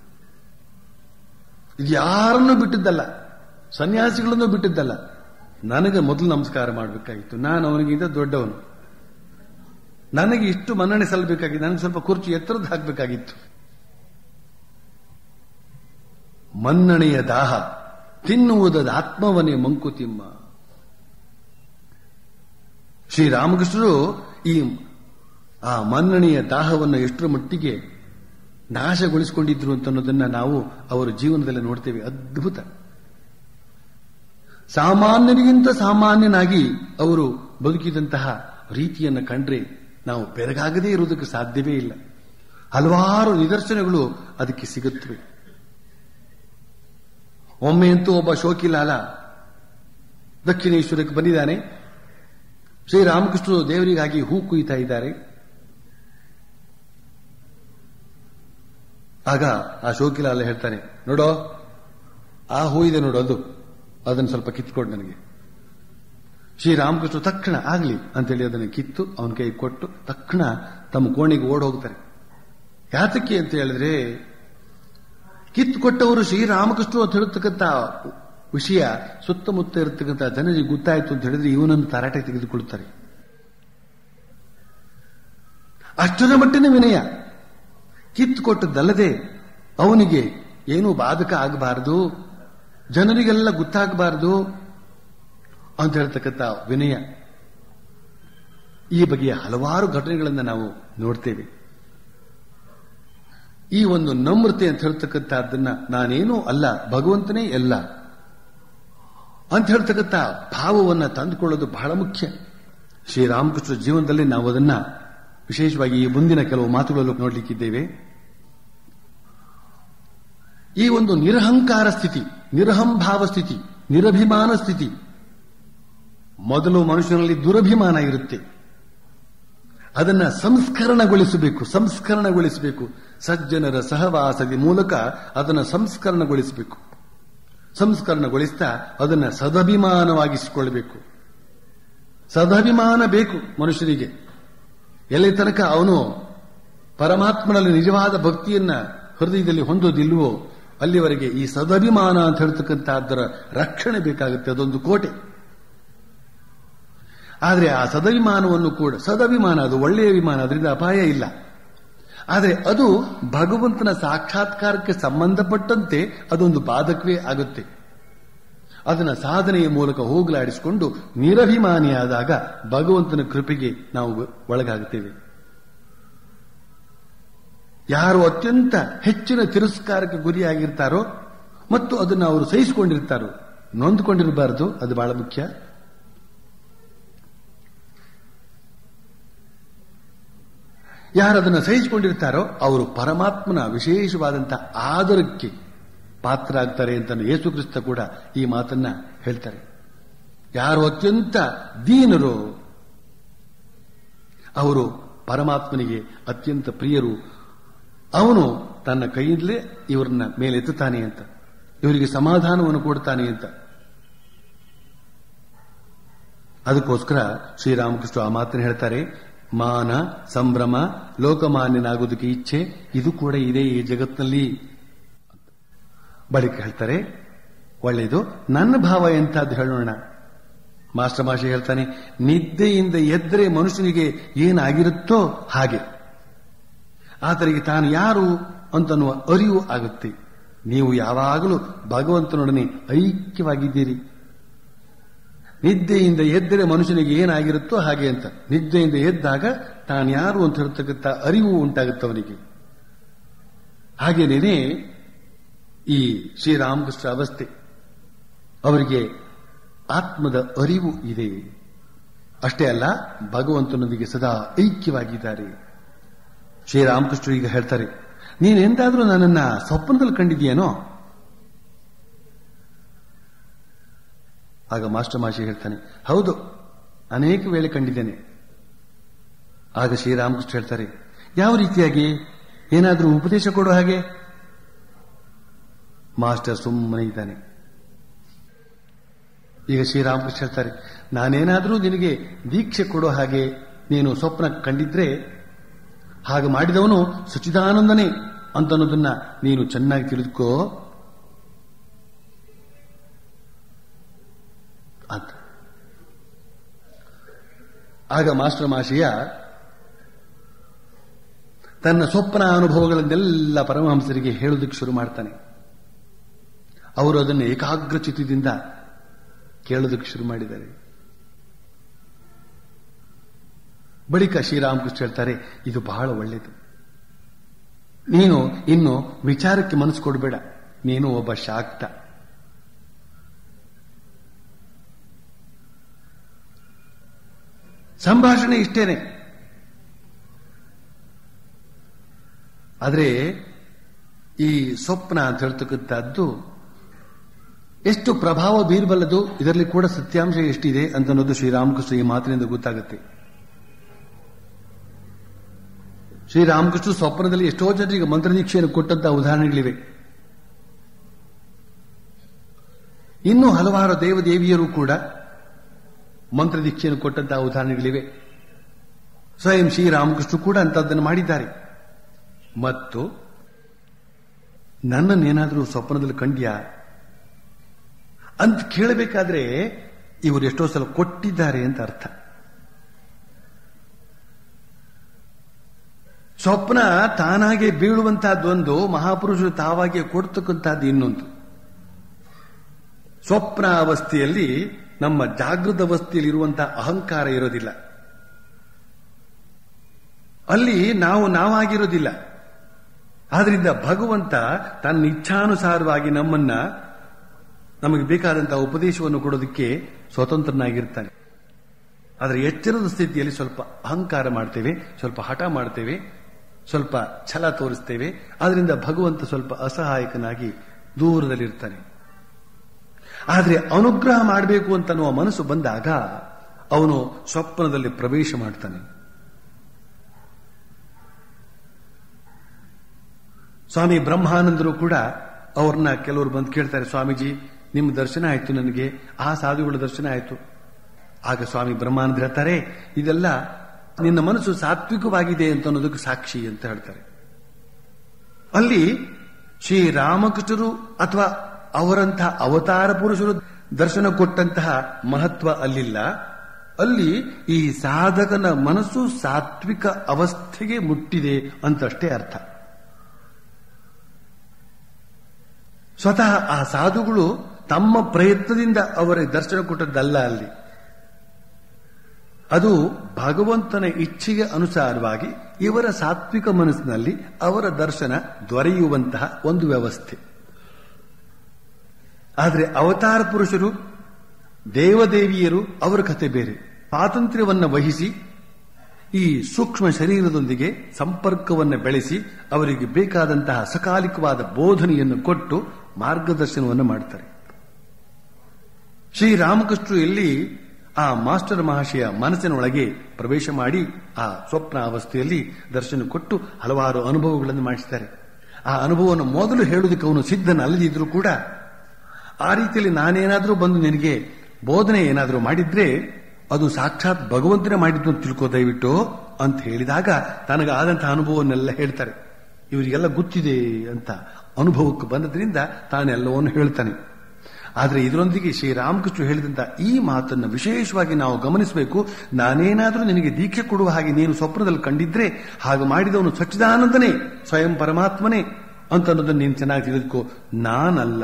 Speaker 2: ಇದು ಯಾರನ್ನೂ ಬಿಟ್ಟಿದ್ದಲ್ಲ ಸನ್ಯಾಸಿಗಳನ್ನು ಬಿಟ್ಟಿದ್ದಲ್ಲ ನನಗೆ ಮೊದಲು ನಮಸ್ಕಾರ ಮಾಡಬೇಕಾಗಿತ್ತು ನಾನು ಅವನಿಗಿಂತ ದೊಡ್ಡವನು ನನಗೆ ಇಷ್ಟು ಮನ್ನಣೆ ಸಲ್ಲಬೇಕಾಗಿತ್ತು ನನಗೆ ಸ್ವಲ್ಪ ಕುರ್ಚಿ ಎತ್ತರದ್ದು ಹಾಕಬೇಕಾಗಿತ್ತು ಮನ್ನಣೆಯ ದಾಹ ತಿನ್ನುವುದದ ಆತ್ಮವನೇ ಮಂಕುತಿಮ್ಮ ಶ್ರೀರಾಮಕೃಷ್ಣರು ಈ ಆ ಮನ್ನಣೆಯ ದಾಹವನ್ನು ಎಷ್ಟರ ಮಟ್ಟಿಗೆ ನಾಶಗೊಳಿಸಿಕೊಂಡಿದ್ರು ಅಂತ ಅನ್ನೋದನ್ನ ನಾವು ಅವರ ಜೀವನದಲ್ಲಿ ನೋಡ್ತೇವೆ ಅದ್ಭುತ ಸಾಮಾನ್ಯರಿಗಿಂತ ಸಾಮಾನ್ಯನಾಗಿ ಅವರು ಬದುಕಿದಂತಹ ರೀತಿಯನ್ನು ಕಂಡ್ರೆ ನಾವು ಬೆರಗಾಗದೇ ಇರುವುದಕ್ಕೆ ಸಾಧ್ಯವೇ ಇಲ್ಲ ಹಲವಾರು ನಿದರ್ಶನಗಳು ಅದಕ್ಕೆ ಸಿಗುತ್ತವೆ ಒಮ್ಮೆ ಅಂತೂ ಒಬ್ಬ ಶೋಕಿಲಾಲ ದಕ್ಷಿಣೇಶ್ವರಕ್ಕೆ ಬಂದಿದ್ದಾನೆ ಶ್ರೀರಾಮಕೃಷ್ಣರು ದೇವರಿಗಾಗಿ ಹೂ ಕುಯ್ತಾ ಇದ್ದಾರೆ ಆಗ ಆ ಶೋಕಿಲಾಲ ಹೇಳ್ತಾನೆ ನೋಡೋ ಆ ಹೂ ಇದೆ ನೋಡು ಅದು ಅದನ್ನು ಸ್ವಲ್ಪ ಕಿತ್ಕೊಡು ನನಗೆ ಶ್ರೀರಾಮಕೃಷ್ಣ ತಕ್ಷಣ ಆಗ್ಲಿ ಅಂತೇಳಿ ಅದನ್ನು ಕಿತ್ತು ಅವನ ಕೈ ಕೊಟ್ಟು ತಕ್ಷಣ ತಮ್ಮ ಕೋಣೆಗೆ ಓಡ್ ಹೋಗ್ತಾರೆ ಯಾತಕ್ಕೆ ಅಂತ ಹೇಳಿದ್ರೆ ಕಿತ್ತು ಕೊಟ್ಟವರು ಶ್ರೀರಾಮಕೃಷ್ಣ ಅಂತ ಹೇಳ್ತಕ್ಕಂಥ ವಿಷಯ ಸುತ್ತಮುತ್ತ ಇರತಕ್ಕಂಥ ಜನರಿಗೆ ಗೊತ್ತಾಯ್ತು ಅಂತ ಹೇಳಿದ್ರೆ ಇವನನ್ನು ತರಾಟೆ ತೆಗೆದುಕೊಳ್ತಾರೆ ಅಷ್ಟರ ಮಟ್ಟಿನ ವಿನಯ ಕಿತ್ತು ಕೊಟ್ಟದ್ದಲ್ಲದೆ ಅವನಿಗೆ ಏನೂ ಬಾಧಕ ಆಗಬಾರದು ಜನರಿಗೆಲ್ಲ ಗೊತ್ತಾಗಬಾರದು ಅಂತ ಹೇಳ್ತಕ್ಕಂಥ ವಿನಯ ಈ ಬಗೆಯ ಹಲವಾರು ಘಟನೆಗಳನ್ನು ನಾವು ನೋಡ್ತೇವೆ ಈ ಒಂದು ನಮ್ರತೆ ಅಂತ ಹೇಳ್ತಕ್ಕಂಥದ್ದನ್ನ ನಾನೇನೂ ಅಲ್ಲ ಭಗವಂತನೇ ಎಲ್ಲ ಅಂತ ಹೇಳ್ತಕ್ಕಂಥ ಭಾವವನ್ನು ತಂದುಕೊಳ್ಳೋದು ಬಹಳ ಮುಖ್ಯ ಶ್ರೀರಾಮಕೃಷ್ಣ ಜೀವನದಲ್ಲಿ ನಾವು ಅದನ್ನ ವಿಶೇಷವಾಗಿ ಈ ಮುಂದಿನ ಕೆಲವು ಮಾತುಗಳಲ್ಲೂ ನೋಡ್ಲಿಕ್ಕಿದ್ದೇವೆ ಈ ಒಂದು ನಿರಹಂಕಾರ ಸ್ಥಿತಿ ನಿರಹಂಭಾವ ಸ್ಥಿತಿ ನಿರಭಿಮಾನ ಸ್ಥಿತಿ ಮೊದಲು ಮನುಷ್ಯನಲ್ಲಿ ದುರಭಿಮಾನ ಇರುತ್ತೆ ಅದನ್ನ ಸಂಸ್ಕರಣಗೊಳಿಸಬೇಕು ಸಂಸ್ಕರಣಗೊಳಿಸಬೇಕು ಸಜ್ಜನರ ಸಹವಾಸದ ಮೂಲಕ ಅದನ್ನು ಸಂಸ್ಕರಣಗೊಳಿಸಬೇಕು ಸಂಸ್ಕರಣಗೊಳಿಸ್ತಾ ಅದನ್ನ ಸದಭಿಮಾನವಾಗಿಸಿಕೊಳ್ಳಬೇಕು ಸದಭಿಮಾನ ಬೇಕು ಮನುಷ್ಯನಿಗೆ ಎಲ್ಲಿ ತನಕ ಅವನು ಪರಮಾತ್ಮನಲ್ಲಿ ನಿಜವಾದ ಭಕ್ತಿಯನ್ನ ಹೃದಯದಲ್ಲಿ ಹೊಂದೋದಿಲ್ವೋ ಅಲ್ಲಿವರೆಗೆ ಈ ಸದಭಿಮಾನ ಅಂತ ಹೇಳ್ತಕ್ಕಂಥ ಅದರ ರಕ್ಷಣೆ ಬೇಕಾಗುತ್ತೆ ಅದೊಂದು ಕೋಟೆ ಆದರೆ ಆ ಸದಭಿಮಾನವನ್ನು ಕೂಡ ಸದಭಿಮಾನ ಅದು ಒಳ್ಳೆಯ ವಿಮಾನ ಅದರಿಂದ ಅಪಾಯ ಇಲ್ಲ ಆದರೆ ಅದು ಭಗವಂತನ ಸಾಕ್ಷಾತ್ಕಾರಕ್ಕೆ ಸಂಬಂಧಪಟ್ಟಂತೆ ಅದೊಂದು ಬಾಧಕವೇ ಆಗುತ್ತೆ ಅದನ್ನ ಸಾಧನೆಯ ಮೂಲಕ ಹೋಗಲಾಡಿಸಿಕೊಂಡು ನಿರಭಿಮಾನಿಯಾದಾಗ ಭಗವಂತನ ಕೃಪೆಗೆ ನಾವು ಒಳಗಾಗುತ್ತೇವೆ ಯಾರು ಅತ್ಯಂತ ಹೆಚ್ಚಿನ ತಿರಸ್ಕಾರಕ್ಕೆ ಗುರಿಯಾಗಿರ್ತಾರೋ ಮತ್ತು ಅದನ್ನು ಅವರು ಸಹಿಸಿಕೊಂಡಿರ್ತಾರೋ ನೊಂದ್ಕೊಂಡಿರಬಾರದು ಅದು ಬಹಳ ಮುಖ್ಯ ಯಾರು ಅದನ್ನು ಸಹಿಸಿಕೊಂಡಿರ್ತಾರೋ ಅವರು ಪರಮಾತ್ಮನ ವಿಶೇಷವಾದಂತಹ ಆದರಕ್ಕೆ ಪಾತ್ರರಾಗ್ತಾರೆ ಅಂತ ಯೇಸು ಕ್ರಿಸ್ತ ಕೂಡ ಈ ಮಾತನ್ನ ಹೇಳ್ತಾರೆ ಯಾರು ಅತ್ಯಂತ ದೀನರು ಅವರು ಪರಮಾತ್ಮನಿಗೆ ಅತ್ಯಂತ ಪ್ರಿಯರು ಅವನು ತನ್ನ ಕೈಯಿಂದಲೇ ಇವರನ್ನ ಮೇಲೆತ್ತುತ್ತಾನೆ ಅಂತ ಇವರಿಗೆ ಸಮಾಧಾನವನ್ನು ಕೊಡ್ತಾನೆ ಅಂತ ಅದಕ್ಕೋಸ್ಕರ ಶ್ರೀರಾಮಕೃಷ್ಣ ಆ ಮಾತನ್ನು ಹೇಳ್ತಾರೆ ಮಾನ ಸಂಭ್ರಮ ಲೋಕಮಾನ್ಯನಾಗೋದಕ್ಕೆ ಇಚ್ಛೆ ಇದು ಕೂಡ ಇದೆ ಈ ಜಗತ್ತಿನಲ್ಲಿ ಬಳಿಕ ಹೇಳ್ತಾರೆ ಒಳ್ಳೆಯದು ನನ್ನ ಭಾವ ಎಂತದ್ದು ಹೇಳೋಣ ಮಾಸ್ಟರ್ ಮಾಷಿ ಹೇಳ್ತಾನೆ ನಿದ್ದೆಯಿಂದ ಎದ್ದರೆ ಮನುಷ್ಯನಿಗೆ ಏನಾಗಿರುತ್ತೋ ಹಾಗೆ ಆತನಿಗೆ ತಾನು ಯಾರು ಅಂತನ್ನುವ ಅರಿವು ಆಗುತ್ತೆ ನೀವು ಯಾವಾಗಲೂ ಭಗವಂತನೊಡನೆ ಐಕ್ಯವಾಗಿದ್ದೀರಿ ನಿದ್ದೆಯಿಂದ ಎದ್ದರೆ ಮನುಷ್ಯನಿಗೆ ಏನಾಗಿರುತ್ತೋ ಹಾಗೆ ಅಂತ ನಿದ್ದೆಯಿಂದ ಎದ್ದಾಗ ತಾನು ಯಾರು ಅಂತ ಹೇಳ್ತಕ್ಕಂಥ ಅರಿವು ಉಂಟಾಗುತ್ತೆ ಅವನಿಗೆ ಹಾಗೇನೇನೆ ಈ ಶ್ರೀರಾಮಕೃಷ್ಣ ಅವಸ್ಥೆ ಅವರಿಗೆ ಆತ್ಮದ ಅರಿವು ಇದೆ ಅಷ್ಟೇ ಅಲ್ಲ ಭಗವಂತನೊಂದಿಗೆ ಸದಾ ಐಕ್ಯವಾಗಿದ್ದಾರೆ ಶ್ರೀರಾಮಕೃಷ್ಣ ಈಗ ಹೇಳ್ತಾರೆ ನೀನೆಂದಾದ್ರೂ ನನ್ನನ್ನ ಸ್ವಪ್ನದಲ್ಲಿ ಕಂಡಿದ್ಯೇನೋ ಆಗ ಮಾಸ್ಟರ್ ಮಾಷಿ ಹೇಳ್ತಾನೆ ಹೌದು ಅನೇಕ ವೇಳೆ ಕಂಡಿದ್ದೇನೆ ಆಗ ಶ್ರೀರಾಮಕೃಷ್ಣ ಹೇಳ್ತಾರೆ ಯಾವ ರೀತಿಯಾಗಿ ಏನಾದರೂ ಉಪದೇಶ ಕೊಡೋ ಹಾಗೆ ಮಾಸ್ಟರ್ ಸುಮ್ಮನೆ ಇದ್ದಾನೆ ಈಗ ಶ್ರೀರಾಮಕೃಷ್ಣ ಹೇಳ್ತಾರೆ ನಾನೇನಾದರೂ ನಿನಗೆ ದೀಕ್ಷೆ ಕೊಡೋ ಹಾಗೆ ನೀನು ಸ್ವಪ್ನ ಕಂಡಿದ್ರೆ ಹಾಗೆ ಮಾಡಿದವನು ಸಚಿದಾನಂದನೇ ಅಂತನ್ನೋದನ್ನ ನೀನು ಚೆನ್ನಾಗಿ ತಿಳಿದುಕೋ ಅಂತ ಆಗ ಮಾಸ್ಟರ್ ಮಾಷಿಯ ತನ್ನ ಸ್ವಪ್ನ ಅನುಭವಗಳನ್ನೆಲ್ಲ ಪರಮಹಂಸರಿಗೆ ಹೇಳೋದಕ್ಕೆ ಶುರು ಮಾಡ್ತಾನೆ ಅವರು ಅದನ್ನು ಏಕಾಗ್ರ ಚಿತ್ತದಿಂದ ಕೇಳೋದಕ್ಕೆ ಶುರು ಮಾಡಿದ್ದಾರೆ ಬಳಿಕ ಶ್ರೀರಾಮಕೃಷ್ಣ ಹೇಳ್ತಾರೆ ಇದು ಬಹಳ ಒಳ್ಳೆಯದು ನೀನು ಇನ್ನು ವಿಚಾರಕ್ಕೆ ಮನಸ್ಸು ಕೊಡಬೇಡ ನೀನು ಒಬ್ಬ ಶಾಕ್ತ ಸಂಭಾಷಣೆ ಇಷ್ಟೇನೆ ಆದರೆ ಈ ಸ್ವಪ್ನ ಅಂತ ಹೇಳ್ತಕ್ಕಂಥದ್ದು ಎಷ್ಟು ಪ್ರಭಾವ ಬೀರಬಲ್ಲದು ಇದರಲ್ಲಿ ಕೂಡ ಸತ್ಯಾಂಶ ಎಷ್ಟಿದೆ ಅಂತ ಅನ್ನೋದು ಶ್ರೀರಾಮಕೃಷ್ಣ ಈ ಮಾತಿನಿಂದ ಗೊತ್ತಾಗುತ್ತೆ ಶ್ರೀರಾಮಕೃಷ್ಣ ಸ್ವಪ್ನದಲ್ಲಿ ಎಷ್ಟೋ ಜನರಿಗೆ ಮಂತ್ರದೀಕ್ಷೆಯನ್ನು ಕೊಟ್ಟಂತಹ ಉದಾಹರಣೆಗಳಿವೆ ಇನ್ನೂ ಹಲವಾರು ದೇವದೇವಿಯರು ಕೂಡ ಮಂತ್ರದೀಕ್ಷೆಯನ್ನು ಕೊಟ್ಟಂತಹ ಉದಾಹರಣೆಗಳಿವೆ ಸ್ವಯಂ ಶ್ರೀರಾಮಕೃಷ್ಣ ಕೂಡ ಅಂತದ್ದನ್ನು ಮಾಡಿದ್ದಾರೆ ಮತ್ತು ನನ್ನನ್ನೇನಾದರೂ ಸ್ವಪ್ನದಲ್ಲಿ ಕಂಡ್ಯಾ ಅಂತ ಕೇಳಬೇಕಾದ್ರೆ ಇವರು ಎಷ್ಟೋ ಸಲ ಕೊಟ್ಟಿದ್ದಾರೆ ಅಂತ ಅರ್ಥ ಸ್ವಪ್ನ ತಾನಾಗೆ ಬೀಳುವಂತಹದ್ದೊಂದು ಮಹಾಪುರುಷರು ತಾವಾಗೆ ಕೊಡ್ತಕ್ಕಂಥದ್ದು ಇನ್ನೊಂದು ಸ್ವಪ್ನ ಅವಸ್ಥೆಯಲ್ಲಿ ನಮ್ಮ ಜಾಗೃತ ಅವಸ್ಥೆಯಲ್ಲಿ ಇರುವಂತಹ ಅಹಂಕಾರ ಇರೋದಿಲ್ಲ ಅಲ್ಲಿ ನಾವು ನಾವಾಗಿರೋದಿಲ್ಲ ಆದ್ರಿಂದ ಭಗವಂತ ತನ್ನ ಇಚ್ಛಾನುಸಾರವಾಗಿ ನಮ್ಮನ್ನ ನಮಗೆ ಬೇಕಾದಂತಹ ಉಪದೇಶವನ್ನು ಕೊಡೋದಕ್ಕೆ ಸ್ವತಂತ್ರನಾಗಿರ್ತಾನೆ ಆದರೆ ಎಚ್ಚರದ ಸ್ಥಿತಿಯಲ್ಲಿ ಸ್ವಲ್ಪ ಅಹಂಕಾರ ಮಾಡ್ತೇವೆ ಸ್ವಲ್ಪ ಹಠ ಮಾಡ್ತೇವೆ ಸ್ವಲ್ಪ ಛಲ ತೋರಿಸ್ತೇವೆ ಆದ್ರಿಂದ ಭಗವಂತ ಸ್ವಲ್ಪ ಅಸಹಾಯಕನಾಗಿ ದೂರದಲ್ಲಿರ್ತಾನೆ ಆದರೆ ಅನುಗ್ರಹ ಮಾಡಬೇಕು ಅಂತನ್ನುವ ಮನಸ್ಸು ಬಂದಾಗ ಅವನು ಸ್ವಪ್ನದಲ್ಲಿ ಪ್ರವೇಶ ಮಾಡ್ತಾನೆ ಸ್ವಾಮಿ ಬ್ರಹ್ಮಾನಂದರು ಕೂಡ ಅವ್ರನ್ನ ಕೆಲವರು ಬಂದು ಕೇಳ್ತಾರೆ ಸ್ವಾಮೀಜಿ ನಿಮ್ಮ ದರ್ಶನ ಆಯ್ತು ನನಗೆ ಆ ಸಾಧುಗಳ ದರ್ಶನ ಆಯ್ತು ಆಗ ಸ್ವಾಮಿ ಬ್ರಹ್ಮಾನಂದ ಹೇಳ್ತಾರೆ ಇದೆಲ್ಲ ನಿನ್ನ ಮನಸ್ಸು ಸಾತ್ವಿಕವಾಗಿದೆ ಅಂತ ಅನ್ನೋದಕ್ಕೆ ಸಾಕ್ಷಿ ಅಂತ ಹೇಳ್ತಾರೆ ಅಲ್ಲಿ ಶ್ರೀರಾಮಕೃಷ್ಣರು ಅಥವಾ ಅವರಂತಹ ಅವತಾರ ಪುರುಷರು ದರ್ಶನ ಕೊಟ್ಟಂತಹ ಮಹತ್ವ ಅಲ್ಲಿಲ್ಲ ಅಲ್ಲಿ ಈ ಸಾಧಕನ ಮನಸ್ಸು ಸಾತ್ವಿಕ ಅವಸ್ಥೆಗೆ ಮುಟ್ಟಿದೆ ಅಂತಷ್ಟೇ ಅರ್ಥ ಸ್ವತಃ ಆ ಸಾಧುಗಳು ತಮ್ಮ ಪ್ರಯತ್ನದಿಂದ ಅವರಿಗೆ ದರ್ಶನ ಕೊಟ್ಟದ್ದಲ್ಲ ಅಲ್ಲಿ ಅದು ಭಗವಂತನ ಇಚ್ಛೆಗೆ ಅನುಸಾರವಾಗಿ ಇವರ ಸಾತ್ವಿಕ ಮನಸ್ಸಿನಲ್ಲಿ ಅವರ ದರ್ಶನ ದೊರೆಯುವಂತಹ ಒಂದು ವ್ಯವಸ್ಥೆ ಆದರೆ ಅವತಾರ ಪುರುಷರು ದೇವದೇವಿಯರು ಅವರ ಕತೆ ಬೇರೆ ಸ್ವಾತಂತ್ರ್ಯವನ್ನ ವಹಿಸಿ ಈ ಸೂಕ್ಷ್ಮ ಶರೀರದೊಂದಿಗೆ ಸಂಪರ್ಕವನ್ನು ಬೆಳೆಸಿ ಅವರಿಗೆ ಬೇಕಾದಂತಹ ಸಕಾಲಿಕವಾದ ಬೋಧನೆಯನ್ನು ಕೊಟ್ಟು ಮಾರ್ಗದರ್ಶನವನ್ನು ಮಾಡ್ತಾರೆ ಶ್ರೀರಾಮಕೃಷ್ಣರು ಎಲ್ಲಿ ಆ ಮಾಸ್ಟರ್ ಮಹಾಶಯ ಮನಸ್ಸಿನೊಳಗೆ ಪ್ರವೇಶ ಮಾಡಿ ಆ ಸ್ವಪ್ನ ಅವಸ್ಥೆಯಲ್ಲಿ ದರ್ಶನ ಕೊಟ್ಟು ಹಲವಾರು ಅನುಭವಗಳನ್ನು ಮಾಡಿಸಿದ್ದಾರೆ ಆ ಅನುಭವವನ್ನು ಮೊದಲು ಹೇಳುವುದಕ್ಕೆ ಅವನು ಸಿದ್ಧನಲ್ಲದಿದ್ರೂ ಕೂಡ ಆ ರೀತಿಯಲ್ಲಿ ನಾನೇನಾದರೂ ಬಂದು ನಿನಗೆ ಬೋಧನೆ ಏನಾದರೂ ಮಾಡಿದ್ರೆ ಅದು ಸಾಕ್ಷಾತ್ ಭಗವಂತನೇ ಮಾಡಿದ್ದು ಅಂತ ತಿಳ್ಕೋ ದಯವಿಟ್ಟು ಅಂತ ಹೇಳಿದಾಗ ತನಗಾದಂತಹ ಅನುಭವವನ್ನೆಲ್ಲ ಹೇಳ್ತಾರೆ ಇವರಿಗೆಲ್ಲ ಗೊತ್ತಿದೆ ಅಂತ ಅನುಭವಕ್ಕೆ ಬಂದದ್ರಿಂದ ತಾನೆಲ್ಲವನ್ನು ಹೇಳ್ತಾನೆ ಆದರೆ ಇದರೊಂದಿಗೆ ಶ್ರೀರಾಮಕೃಷ್ಣ ಹೇಳಿದಂತ ಈ ಮಾತನ್ನು ವಿಶೇಷವಾಗಿ ನಾವು ಗಮನಿಸಬೇಕು ನಾನೇನಾದರೂ ನಿನಗೆ ದೀಕ್ಷೆ ಕೊಡುವ ಹಾಗೆ ನೀನು ಸ್ವಪ್ನದಲ್ಲಿ ಕಂಡಿದ್ರೆ ಹಾಗೆ ಮಾಡಿದವನು ಸಚ್ಚಿದಾನಂದನೇ ಸ್ವಯಂ ಪರಮಾತ್ಮನೇ ಅಂತ ಅನ್ನೋದನ್ನು ನೀನು ಚೆನ್ನಾಗಿ ತಿಳಿದುಕೋ ನಾನಲ್ಲ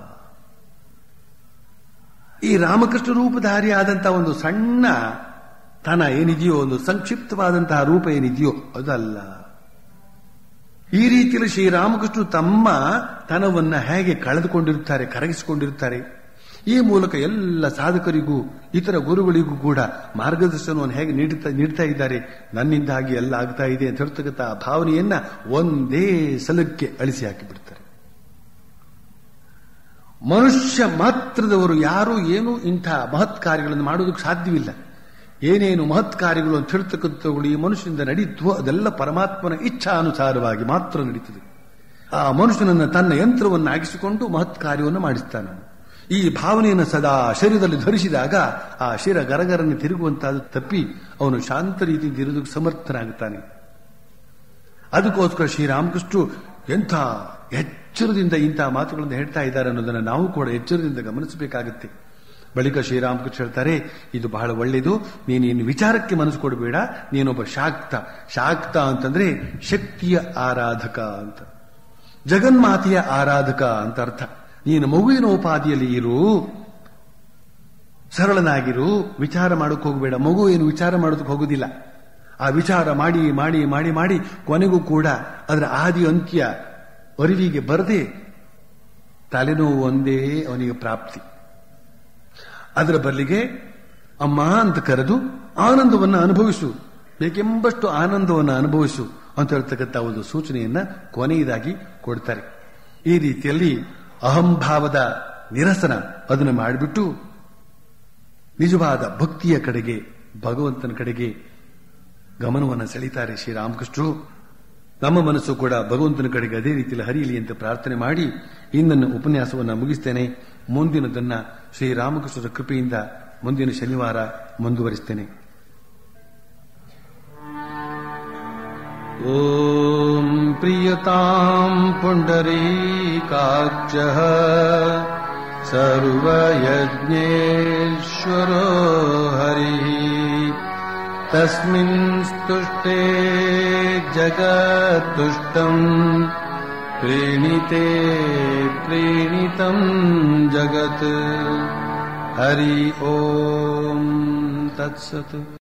Speaker 2: ಈ ರಾಮಕೃಷ್ಣ ರೂಪಧಾರಿ ಆದಂತಹ ಒಂದು ಸಣ್ಣ ತನ ಏನಿದೆಯೋ ಒಂದು ಸಂಕ್ಷಿಪ್ತವಾದಂತಹ ರೂಪ ಏನಿದೆಯೋ ಅದಲ್ಲ ಈ ರೀತಿಯಲ್ಲಿ ಶ್ರೀರಾಮಕೃಷ್ಣ ತಮ್ಮ ತನವನ್ನ ಹೇಗೆ ಕಳೆದುಕೊಂಡಿರುತ್ತಾರೆ ಕರಗಿಸಿಕೊಂಡಿರುತ್ತಾರೆ ಈ ಮೂಲಕ ಎಲ್ಲ ಸಾಧಕರಿಗೂ ಇತರ ಗುರುಗಳಿಗೂ ಕೂಡ ಮಾರ್ಗದರ್ಶನವನ್ನು ಹೇಗೆ ನೀಡುತ್ತಾ ನೀಡ್ತಾ ಇದ್ದಾರೆ ನನ್ನಿಂದಾಗಿ ಎಲ್ಲ ಆಗ್ತಾ ಇದೆ ಅಂತ ಹೇಳ್ತಕ್ಕಂಥ ಆ ಭಾವನೆಯನ್ನ ಒಂದೇ ಸಲಕ್ಕೆ ಅಳಿಸಿ ಹಾಕಿಬಿಡ್ತಾರೆ ಮನುಷ್ಯ ಮಾತ್ರದವರು ಯಾರು ಏನು ಇಂಥ ಮಹತ್ ಕಾರ್ಯಗಳನ್ನು ಮಾಡೋದಕ್ಕೆ ಸಾಧ್ಯವಿಲ್ಲ ಏನೇನು ಮಹತ್ ಕಾರ್ಯಗಳು ಅಂತ ಹೇಳ್ತಕ್ಕಂಥವುಗಳು ಈ ಮನುಷ್ಯನಿಂದ ನಡೀತ್ವೋ ಅದೆಲ್ಲ ಪರಮಾತ್ಮನ ಇಚ್ಛಾನುಸಾರವಾಗಿ ಮಾತ್ರ ನಡೀತದೆ ಆ ಮನುಷ್ಯನನ್ನ ತನ್ನ ಯಂತ್ರವನ್ನಾಗಿಸಿಕೊಂಡು ಮಹತ್ ಕಾರ್ಯವನ್ನು ಮಾಡಿಸ್ತಾನೆ ಈ ಭಾವನೆಯನ್ನು ಸದಾ ಶರೀರದಲ್ಲಿ ಧರಿಸಿದಾಗ ಆ ಶಿರ ಗರಗರನ್ನು ತಿರುಗುವಂತಾದ ತಪ್ಪಿ ಅವನು ಶಾಂತ ರೀತಿಯಿಂದ ಇರೋದಕ್ಕೆ ಸಮರ್ಥನಾಗುತ್ತಾನೆ ಅದಕ್ಕೋಸ್ಕರ ಶ್ರೀರಾಮಕೃಷ್ಣರು ಎಂಥ ಎಚ್ಚರದಿಂದ ಇಂತಹ ಮಾತುಗಳನ್ನು ಹೇಳ್ತಾ ಇದ್ದಾರೆ ಅನ್ನೋದನ್ನು ನಾವು ಕೂಡ ಎಚ್ಚರದಿಂದ ಗಮನಿಸಬೇಕಾಗುತ್ತೆ ಬಳಿಕ ಶ್ರೀರಾಮಕೃಷ್ಣ ಹೇಳ್ತಾರೆ ಇದು ಬಹಳ ಒಳ್ಳೆಯದು ನೀನು ಇನ್ನು ವಿಚಾರಕ್ಕೆ ಮನಸ್ಸು ಕೊಡಬೇಡ ನೀನೊಬ್ಬ ಶಾಕ್ತ ಶಾಕ್ತ ಅಂತಂದ್ರೆ ಶಕ್ತಿಯ ಆರಾಧಕ ಅಂತ ಜಗನ್ಮಾತೆಯ ಆರಾಧಕ ಅಂತ ಅರ್ಥ ನೀನು ಮಗುವಿನ ಉಪಾಧಿಯಲ್ಲಿ ಇರು ಸರಳನಾಗಿರು ವಿಚಾರ ಮಾಡೋಕೆ ಹೋಗಬೇಡ ಮಗು ಏನು ವಿಚಾರ ಮಾಡೋದಕ್ಕೆ ಹೋಗುದಿಲ್ಲ ಆ ವಿಚಾರ ಮಾಡಿ ಮಾಡಿ ಮಾಡಿ ಮಾಡಿ ಕೊನೆಗೂ ಕೂಡ ಅದರ ಆದಿ ಅಂತ್ಯ ಅರಿವಿಗೆ ಬರದೆ ತಲೆನೋವು ಒಂದೇ ಅವನಿಗೆ ಪ್ರಾಪ್ತಿ ಅದರ ಬದಲಿಗೆ ಅಮ್ಮ ಅಂತ ಕರೆದು ಆನಂದವನ್ನು ಅನುಭವಿಸು ಬೇಕೆಂಬಷ್ಟು ಆನಂದವನ್ನು ಅನುಭವಿಸು ಅಂತ ಹೇಳ್ತಕ್ಕಂಥ ಒಂದು ಸೂಚನೆಯನ್ನ ಕೊನೆಯದಾಗಿ ಕೊಡ್ತಾರೆ ಈ ರೀತಿಯಲ್ಲಿ ಅಹಂಭಾವದ ನಿರಸನ ಅದನ್ನು ಮಾಡಿಬಿಟ್ಟು ನಿಜವಾದ ಭಕ್ತಿಯ ಕಡೆಗೆ ಭಗವಂತನ ಕಡೆಗೆ ಗಮನವನ್ನು ಸೆಳೀತಾರೆ ಶ್ರೀರಾಮಕೃಷ್ಣರು ನಮ್ಮ ಮನಸ್ಸು ಕೂಡ ಭಗವಂತನ ಕಡೆಗೆ ಅದೇ ರೀತಿಯಲ್ಲಿ ಹರಿಯಲಿ ಅಂತ ಪ್ರಾರ್ಥನೆ ಮಾಡಿ ಇಂದನ್ನು ಉಪನ್ಯಾಸವನ್ನು ಮುಗಿಸ್ತೇನೆ ಮುಂದಿನದನ್ನ ಶ್ರೀರಾಮಕೃಷ್ಣರ ಕೃಪೆಯಿಂದ ಮುಂದಿನ ಶನಿವಾರ ಮುಂದುವರಿಸ್ತೇನೆ
Speaker 1: ॐ प्रियताम् पुण्डरीकाक्षः सर्वयज्ञेश्वरो हरिः तस्मिन् स्तुष्टे जगत्तुष्टम् प्रीणिते प्रीणितम् जगत् हरि ॐ तत्सत्